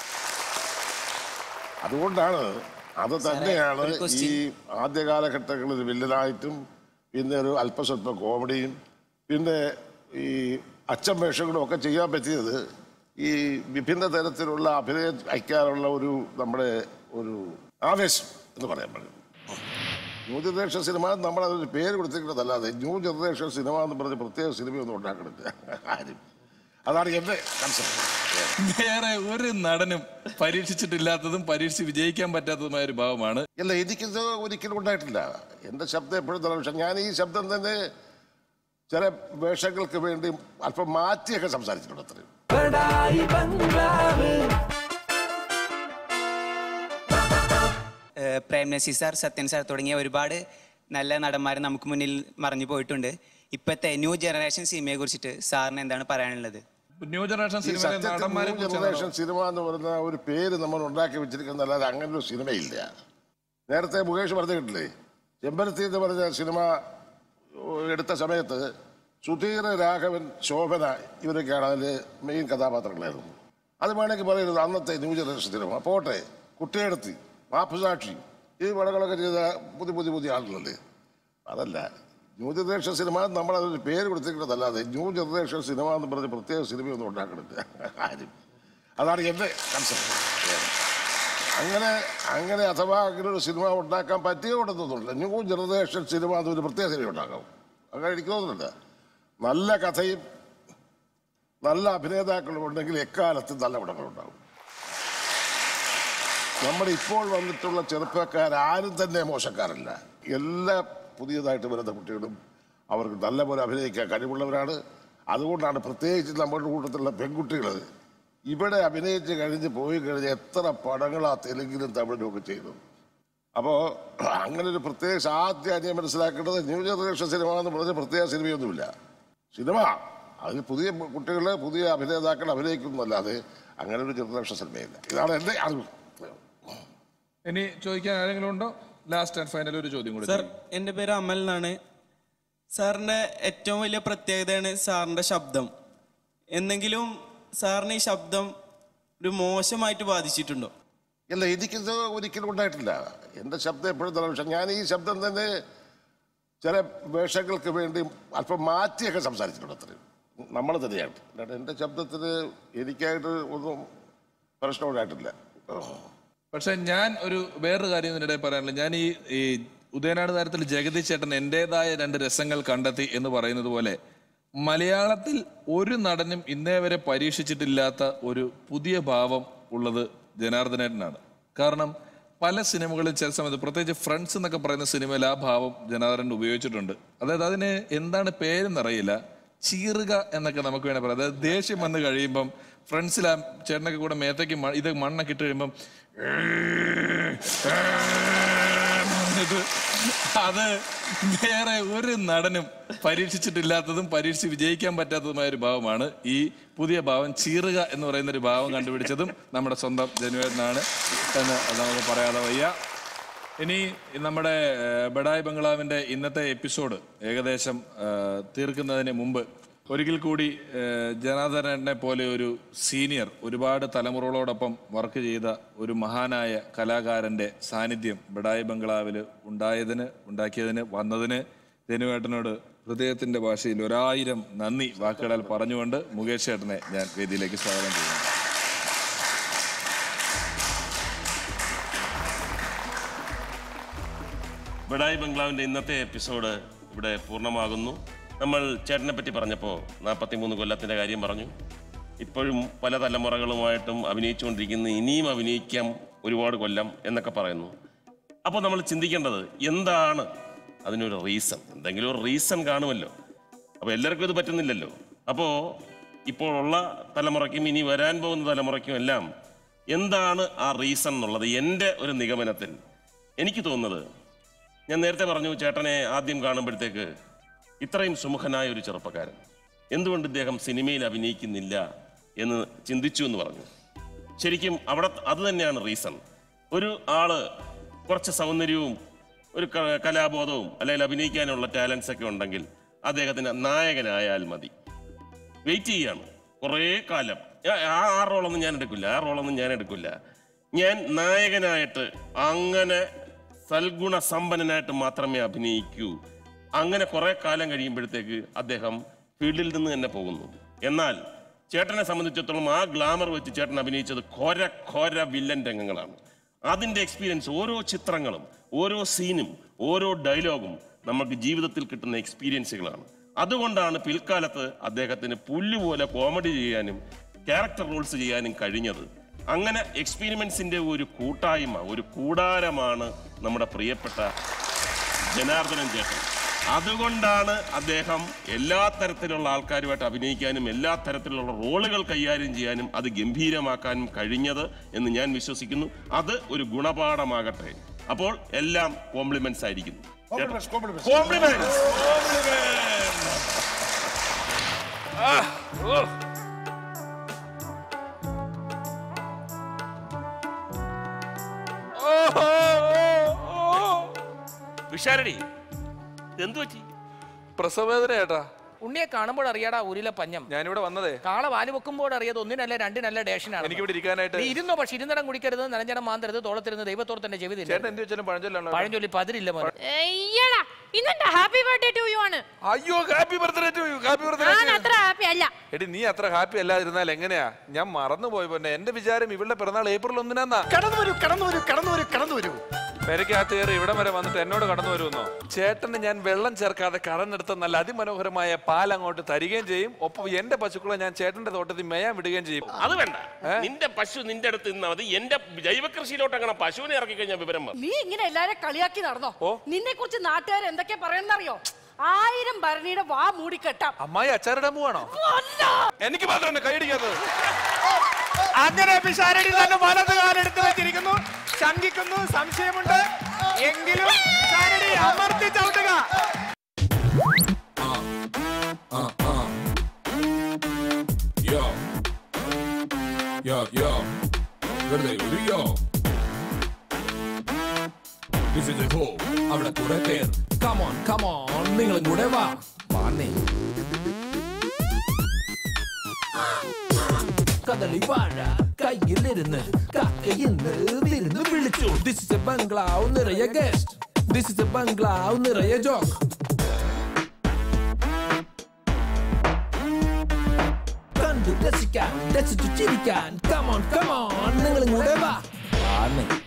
അതുകൊണ്ടാണ് അത് തന്നെയാണ്
ഒരു
ഈ
question.
ആദ്യ കാലഘട്ടങ്ങളിൽ വില്ലനായിട്ടും പിന്നെ ഒരു അല്പസ്വല്പം കോമഡിയും പിന്നെ ഈ അച്ഛൻ വേഷങ്ങളും ഒക്കെ ചെയ്യാൻ പറ്റിയത് ഈ വിഭിന്ന തരത്തിലുള്ള അഭിനയം അയക്കാനുള്ള ഒരു നമ്മുടെ ഒരു ആവേശം എന്ന് പറയാൻ പറ്റും ന്യൂ ജനറേഷൻ സിനിമ നമ്മൾ അതൊരു പേര് കൊടുത്തിട്ടുള്ളതല്ലാതെ ന്യൂ ജനറേഷൻ സിനിമ എന്ന് പറഞ്ഞ് പ്രത്യേക സിനിമയൊന്നും ഉണ്ടാക്കണില്ല ആരും അതാണ് എൻ്റെ കൺസെപ്റ്റ്
വേറെ ഒരു നടനും പരീക്ഷിച്ചിട്ടില്ലാത്തതും പരീക്ഷിച്ച് വിജയിക്കാൻ പറ്റാത്തതുമായ ഒരു ഭാവമാണ്
അല്ല എനിക്കിത് ഒരിക്കലും ഉണ്ടായിട്ടില്ല എൻ്റെ ശബ്ദം എപ്പോഴും നല്ല പക്ഷെ ഞാൻ ഈ ശബ്ദം തന്നെ ചില വേഷങ്ങൾക്ക് വേണ്ടി അല്പം മാറ്റിയൊക്കെ സംസാരിച്ചിട്ടുണ്ട് അത്രയും
ഏഹ് പ്രേം നസീർ സാർ സത്യൻ സാർ തുടങ്ങിയ ഒരുപാട് നല്ല നടന്മാർ നമുക്ക് മുന്നിൽ മറഞ്ഞു പോയിട്ടുണ്ട് ഇപ്പോഴത്തെ ന്യൂ ജനറേഷൻ സിനിമയെ കുറിച്ചിട്ട് സാറിന് എന്താണ് പറയാനുള്ളത്
ന്യൂ ജനറേഷൻ
ഈ
സിനിമയിലെ
സത്യത്തിൽ
നടന്മാരെ
ന്യൂ ജനറേഷൻ സിനിമ എന്ന് പറയുന്ന ഒരു പേര് നമ്മൾ ഉണ്ടാക്കി വെച്ചിരിക്കുന്നല്ലാതെ അങ്ങനെ ഒരു സിനിമയില്ല നേരത്തെ മുകേഷ് പറഞ്ഞിട്ടില്ലേ ചെമ്പരത്തി എന്ന് പറഞ്ഞ സിനിമ എടുത്ത സമയത്ത് സുധീർ രാഘവൻ ശോഭന ഇവരൊക്കെയാണ് അതിൽ മെയിൻ കഥാപാത്രങ്ങളായിരുന്നു അത് വേണമെങ്കിൽ പറയരുത് അന്നത്തെ ന്യൂ ജനറേഷൻ സിനിമ പോട്ടെ കുട്ടിയെടുത്തി മാപ്പുസാക്ഷി ഈ പടങ്ങളൊക്കെ ചെയ്ത പുതിയ പുതിയ പുതിയ ആളുകളല്ലേ അതല്ല ന്യൂ ജനറേഷൻ സിനിമ നമ്മൾ അതൊരു പേര് കൊടുത്തിട്ടുള്ളതല്ലാതെ ന്യൂ ജനറേഷൻ സിനിമ എന്ന് പറഞ്ഞ് പ്രത്യേക സിനിമയൊന്നും ഉണ്ടാക്കണില്ല ആരും അതാണ് എൻ്റെ കൺസെപ്റ്റ് അങ്ങനെ അങ്ങനെ അഥവാ അങ്ങനെ ഒരു സിനിമ ഉണ്ടാക്കാൻ പറ്റിയ കൊണ്ടൊന്നുമില്ല ന്യൂ ജനറേഷൻ സിനിമ എന്നൊരു പ്രത്യേക സിനിമ ഉണ്ടാക്കാം അങ്ങനെ എനിക്ക് തോന്നുന്നില്ല നല്ല കഥയും നല്ല അഭിനേതാക്കളും ഉണ്ടെങ്കിൽ എക്കാലത്തും നല്ല പടങ്ങളുണ്ടാകും നമ്മുടെ ഇപ്പോൾ വന്നിട്ടുള്ള ചെറുപ്പക്കാരും തന്നെ മോശക്കാരല്ല എല്ലാ പുതിയതായിട്ട് വരുന്ന കുട്ടികളും അവർക്ക് നല്ലപോലെ അഭിനയിക്കാൻ കഴിവുള്ളവരാണ് അതുകൊണ്ടാണ് പ്രത്യേകിച്ച് നമ്മുടെ കൂട്ടത്തിലുള്ള പെൺകുട്ടികൾ ഇവിടെ അഭിനയിച്ച് കഴിഞ്ഞ് പോയി കഴിഞ്ഞ് എത്ര പടങ്ങളാ തെലുങ്കിലും തമിഴിലും ഒക്കെ ചെയ്തു അപ്പോൾ അങ്ങനെ ഒരു പ്രത്യേക ആദ്യം അന്യം മനസ്സിലാക്കേണ്ടത് ന്യൂ ജനറേഷൻ സിനിമ എന്ന് പറഞ്ഞ പ്രത്യേക സിനിമയൊന്നുമില്ല സിനിമ അതിൽ പുതിയ കുട്ടികൾ പുതിയ അഭിനേതാക്കൾ അഭിനയിക്കുന്നതല്ലാതെ അങ്ങനെ ഒരു ജനറേഷൻ സിനിമയില്ല ഇതാണ് എൻ്റെ അറിവ്
ഇനി ചോദിക്കാൻ ആരെങ്കിലും ഉണ്ടോ ലാസ്റ്റ് ആൻഡ് ഫൈനൽ ഒരു ചോദ്യം കൂടി
സാർ എൻ്റെ പേര് അമൽ എന്നാണ് സാറിൻ്റെ ഏറ്റവും വലിയ പ്രത്യേകതയാണ് സാറിൻ്റെ ശബ്ദം എന്തെങ്കിലും സാറിന് ഈ ശബ്ദം ഒരു മോശമായിട്ട് ബാധിച്ചിട്ടുണ്ടോ
ഇല്ല എനിക്കിത് ഒരിക്കലും ഉണ്ടായിട്ടില്ല എൻ്റെ ശബ്ദം എപ്പോഴും നല്ല പക്ഷെ ഞാൻ ഈ ശബ്ദം തന്നെ ചില വേഷങ്ങൾക്ക് വേണ്ടി അല്പം മാറ്റിയൊക്കെ സംസാരിച്ചിട്ടുണ്ട് അത്രയും നമ്മൾ തന്നെയാണ് അല്ലാണ്ട് എൻ്റെ ശബ്ദത്തിന് എനിക്കായിട്ട് ഒന്നും പ്രശ്നമുണ്ടായിട്ടില്ല
പക്ഷെ ഞാൻ ഒരു വേറൊരു കാര്യം ഇതിനിടെ പറയാനില്ല ഞാൻ ഈ ഈ ഉദയനാട് താരത്തിൽ ജഗതി ചേട്ടൻ എൻ്റെതായ രണ്ട് രസങ്ങൾ കണ്ടെത്തി എന്ന് പറയുന്നത് പോലെ മലയാളത്തിൽ ഒരു നടനും ഇന്നേ വരെ പരീക്ഷിച്ചിട്ടില്ലാത്ത ഒരു പുതിയ ഭാവം ഉള്ളത് ജനാർദ്ദനേട്ടനാണ് കാരണം പല സിനിമകളിൽ ചില സമയത്ത് പ്രത്യേകിച്ച് ഫ്രണ്ട്സ് എന്നൊക്കെ പറയുന്ന സിനിമയിൽ ആ ഭാവം ജനാർദ്ദനൻ ഉപയോഗിച്ചിട്ടുണ്ട് അതായത് അതിന് എന്താണ് പേരെന്നറിയില്ല ചീറുക എന്നൊക്കെ നമുക്ക് വേണേൽ പറയാം അതായത് ദേഷ്യം വന്ന് കഴിയുമ്പം ഫ്രണ്ട്സിൽ ആ ചേട്ടനൊക്കെ കൂടെ മേത്തേക്ക് മ- ഇത് മണ്ണൊക്കെ ഇട്ട് കഴിയുമ്പം ഇത് അത് വേറെ ഒരു നടനും പരീക്ഷിച്ചിട്ടില്ലാത്തതും പരീക്ഷിച്ച് വിജയിക്കാൻ പറ്റാത്തതുമായ ഒരു ഭാവമാണ് ഈ പുതിയ ഭാവം ചീറുക എന്ന് പറയുന്ന ഒരു ഭാവം കണ്ടുപിടിച്ചതും നമ്മുടെ സ്വന്തം ജനുവേട്ടനാണ് എന്ന് നമുക്ക് പറയാതെ വയ്യ ഇനി നമ്മുടെ ഏഹ്, ബഡായ് ബംഗ്ലാവിന്റെ ഇന്നത്തെ എപ്പിസോഡ് ഏകദേശം ഏഹ്, തീർക്കുന്നതിന് മുമ്പ് ഒരിക്കൽ കൂടി ഏഹ്, ജനാർദ്ദനനെ പോലെ ഒരു സീനിയർ ഒരുപാട് തലമുറകളോടൊപ്പം വർക്ക് ചെയ്ത ഒരു മഹാനായ കലാകാരന്റെ സാന്നിധ്യം ബഡായ് ബംഗ്ലാവിൽ ഉണ്ടായതിന് ഉണ്ടാക്കിയതിന് വന്നതിന് ജനുവേട്ടനോട് ഹൃദയത്തിന്റെ ഭാഷയിൽ ഒരായിരം നന്ദി വാക്കുകളാൽ പറഞ്ഞുകൊണ്ട് മുകേഷ് ചേട്ടനെ ഞാൻ വേദിയിലേക്ക് സ്വാഗതം ചെയ്യുന്നു
ബഡായി ബംഗ്ലാവിൻ്റെ ഇന്നത്തെ എപ്പിസോഡ് ഇവിടെ പൂർണ്ണമാകുന്നു നമ്മൾ ചേട്ടനെ പറ്റി പറഞ്ഞപ്പോൾ നാൽപ്പത്തിമൂന്ന് കൊല്ലത്തിൻ്റെ കാര്യം പറഞ്ഞു ഇപ്പോഴും പല തലമുറകളുമായിട്ടും അഭിനയിച്ചുകൊണ്ടിരിക്കുന്നു ഇനിയും അഭിനയിക്കാം ഒരുപാട് കൊല്ലം എന്നൊക്കെ പറയുന്നു അപ്പോൾ നമ്മൾ ചിന്തിക്കേണ്ടത് എന്താണ് അതിനൊരു റീസൺ എന്തെങ്കിലും ഒരു റീസൺ കാണുമല്ലോ അപ്പോൾ എല്ലാവർക്കും ഇത് പറ്റുന്നില്ലല്ലോ അപ്പോൾ ഇപ്പോൾ ഉള്ള തലമുറയ്ക്കും ഇനി വരാൻ പോകുന്ന തലമുറയ്ക്കും എല്ലാം എന്താണ് ആ റീസൺ എന്നുള്ളത് എൻ്റെ ഒരു നിഗമനത്തിൽ എനിക്ക് തോന്നുന്നത് ഞാൻ നേരത്തെ പറഞ്ഞു ചേട്ടനെ ആദ്യം കാണുമ്പോഴത്തേക്ക് ഇത്രയും സുമുഖനായ ഒരു ചെറുപ്പക്കാരൻ എന്തുകൊണ്ട് ഇദ്ദേഹം സിനിമയിൽ അഭിനയിക്കുന്നില്ല എന്ന് ചിന്തിച്ചു എന്ന് പറഞ്ഞു ശരിക്കും അവിടെ അത് തന്നെയാണ് റീസൺ ഒരു ആള് കുറച്ച് സൗന്ദര്യവും ഒരു ക- കലാബോധവും അല്ലെങ്കിൽ അഭിനയിക്കാനുള്ള ടാലൻസ് ഒക്കെ ഉണ്ടെങ്കിൽ അദ്ദേഹത്തിന് നായകനായാൽ മതി വെയിറ്റ് ചെയ്യാണ് കുറേ കാലം ആ- ആ ആ റോളൊന്നും ഞാൻ എടുക്കില്ല ആ റോളൊന്നും ഞാൻ എടുക്കില്ല ഞാൻ നായകനായിട്ട് അങ്ങനെ സൽഗുണ സമ്പന്നനായിട്ട് മാത്രമേ അഭിനയിക്കൂ അങ്ങനെ കുറെ കാലം കഴിയുമ്പോഴത്തേക്ക് അദ്ദേഹം ഫീൽഡിൽ നിന്ന് തന്നെ പോകുന്നു എന്നാൽ ചേട്ടനെ സംബന്ധിച്ചിടത്തോളം ആ ഗ്ലാമർ വെച്ച് ചേട്ടൻ അഭിനയിച്ചത് ഘോര ഘോര വില്ലൻ രംഗങ്ങളാണ് അതിൻ്റെ എക്സ്പീരിയൻസ് ഓരോ ചിത്രങ്ങളും ഓരോ സീനും ഓരോ ഡയലോഗും നമുക്ക് ജീവിതത്തിൽ കിട്ടുന്ന എക്സ്പീരിയൻസുകളാണ് അതുകൊണ്ടാണ് പിൽക്കാലത്ത് അദ്ദേഹത്തിന് പുല്ലുപോലെ കോമഡി ചെയ്യാനും ക്യാരക്ടർ റോൾസ് ചെയ്യാനും കഴിഞ്ഞത് അങ്ങനെ എക്സ്പീരിമെന്റ്സിന്റെ ഒരു കൂട്ടായ്മ ഒരു കൂടാരമാണ് നമ്മുടെ പ്രിയപ്പെട്ട ജനാർദ്ദനൻ ചേട്ടൻ അതുകൊണ്ടാണ് അദ്ദേഹം എല്ലാ തരത്തിലുള്ള ആൾക്കാരുമായിട്ട് അഭിനയിക്കാനും എല്ലാ തരത്തിലുള്ള റോളുകൾ കൈകാര്യം ചെയ്യാനും അത് ഗംഭീരമാക്കാനും കഴിഞ്ഞത് എന്ന് ഞാൻ വിശ്വസിക്കുന്നു അത് ഒരു ഗുണപാഠമാകട്ടെ അപ്പോൾ എല്ലാം കോംപ്ലിമെന്റ്സ് ആയിരിക്കുന്നു
Compliments, compliments.
കോംപ്ലിമെന്റ്സ് വിശാരടി എന്തു പറ്റി
പ്രസവവേദന ഏട്ടാ
ഉണ്ണിയെ കാണുമ്പോൾ അറിയാടാ ഊരിലെ പഞ്ഞം
ഞാനിവിടെ വന്നതേ
കാള വാല് വെക്കുമ്പോൾ അറിയാതെ ഒന്നിനല്ല രണ്ടിനല്ല ഡേഷനാണ്
എനിക്കിവിടെ ഇരിക്കാനായിട്ട്
നീ ഇരുന്നോ പക്ഷെ ഇരുന്നിടം കുടിക്കരുത് നനഞ്ഞടം മാന്തരുത് തോളത്തിരുന്ന് ദൈവത്തോട് തന്നെ ചെവി
ചേട്ടൻ
തിന്നരുത്.
എന്ത് വെച്ചാലും പഴഞ്ചൊല്ലാണോ
പഴഞ്ചൊല്ലി പതിരില്ല മോനെ
അയ്യടാ ഇന്നെന്താ ഹാപ്പി ബർത്ത്ഡേ ടു യു ആണ്
അയ്യോ happy birthday to you happy birthday
ഞാൻ അത്ര ഹാപ്പി അല്ല
എടി നീ അത്ര ഹാപ്പി അല്ലാതിരുന്നാൽ എങ്ങനെയാ ഞാൻ മറന്നുപോയി പിന്നെ എന്റെ വിചാരം ഇവളുടെ പിറന്നാൾ ഏപ്രിൽ ഒന്നിനാന്നാ
കടന്നു വരൂ കടന്നു വരൂ കടന്നു വരൂ കടന്നു വരൂ
പെരക്കകത്ത് കയറി ഇവിടം വരെ വന്നിട്ട് എന്നോട് കടന്നു വരുമെന്നോ ചേട്ടന് ഞാൻ വെള്ളം ചേർക്കാതെ കടന്നെടുത്ത നല്ല അതിമനോഹരമായ പാൽ അങ്ങോട്ട് തരികയും ചെയ്യും ഒപ്പം എന്റെ പശുക്കളെ ഞാൻ ചേട്ടന്റെ തോട്ടത്തിൽ മേയാൻ വിടുകയും ചെയ്യും
അത് വേണ്ട നിന്റെ പശു നിന്റെ അടുത്ത് നിന്നാ മതി എന്റെ ജൈവ കൃഷിയിലോട്ട് അങ്ങനെ പശുവിനെ ഇറക്കി കഴിഞ്ഞാൽ വിവരം വന്നു
നീ ഇങ്ങനെ എല്ലാരെ കളിയാക്കി നടന്നോ നിന്നെ കുറിച്ച് നാട്ടുകാർ എന്തൊക്കെ പറയുന്നറിയോ ആയിരം ഭരണിയുടെ വാ മൂടിക്കെട്ടാം
അമ്മായി അച്ചാറിടാൻ പോവാണോ എനിക്ക് മാത്രം എന്നെ കൈയടിക്കാത്തത്
അങ്ങനെ പിഷാരടി തന്നെ വലത് കാലെടുത്ത് വെച്ചിരിക്കുന്നു ശങ്കിക്കുന്നു സംശയമുണ്ട് എങ്കിലും പിഷാരടി അമർത്തി ചവിട്ടുക
Yo. Yo, yo. വെറുതെ ഒരു യോ This is a ho. അവിടെ കുറെ പേർ Come on, come on. നിങ്ങളും കൂടെ വാ വാന്നേ കദളി വാഴ കയ്യിലിരുന്ന് കാക്കയിന്ന് വിരുന്ന് വിളിച്ചു This is a ബംഗ്ലാവ് നിറയെ ഗസ്റ്റ് This is a ബംഗ്ലാവ് നിറയെ ജോക്ക് കണ്ടു രസിക്കാൻ രസിച്ചു ചിരിക്കാൻ കമോൺ കമോൺ നിങ്ങളും കൂടെ വാ വാന്നേ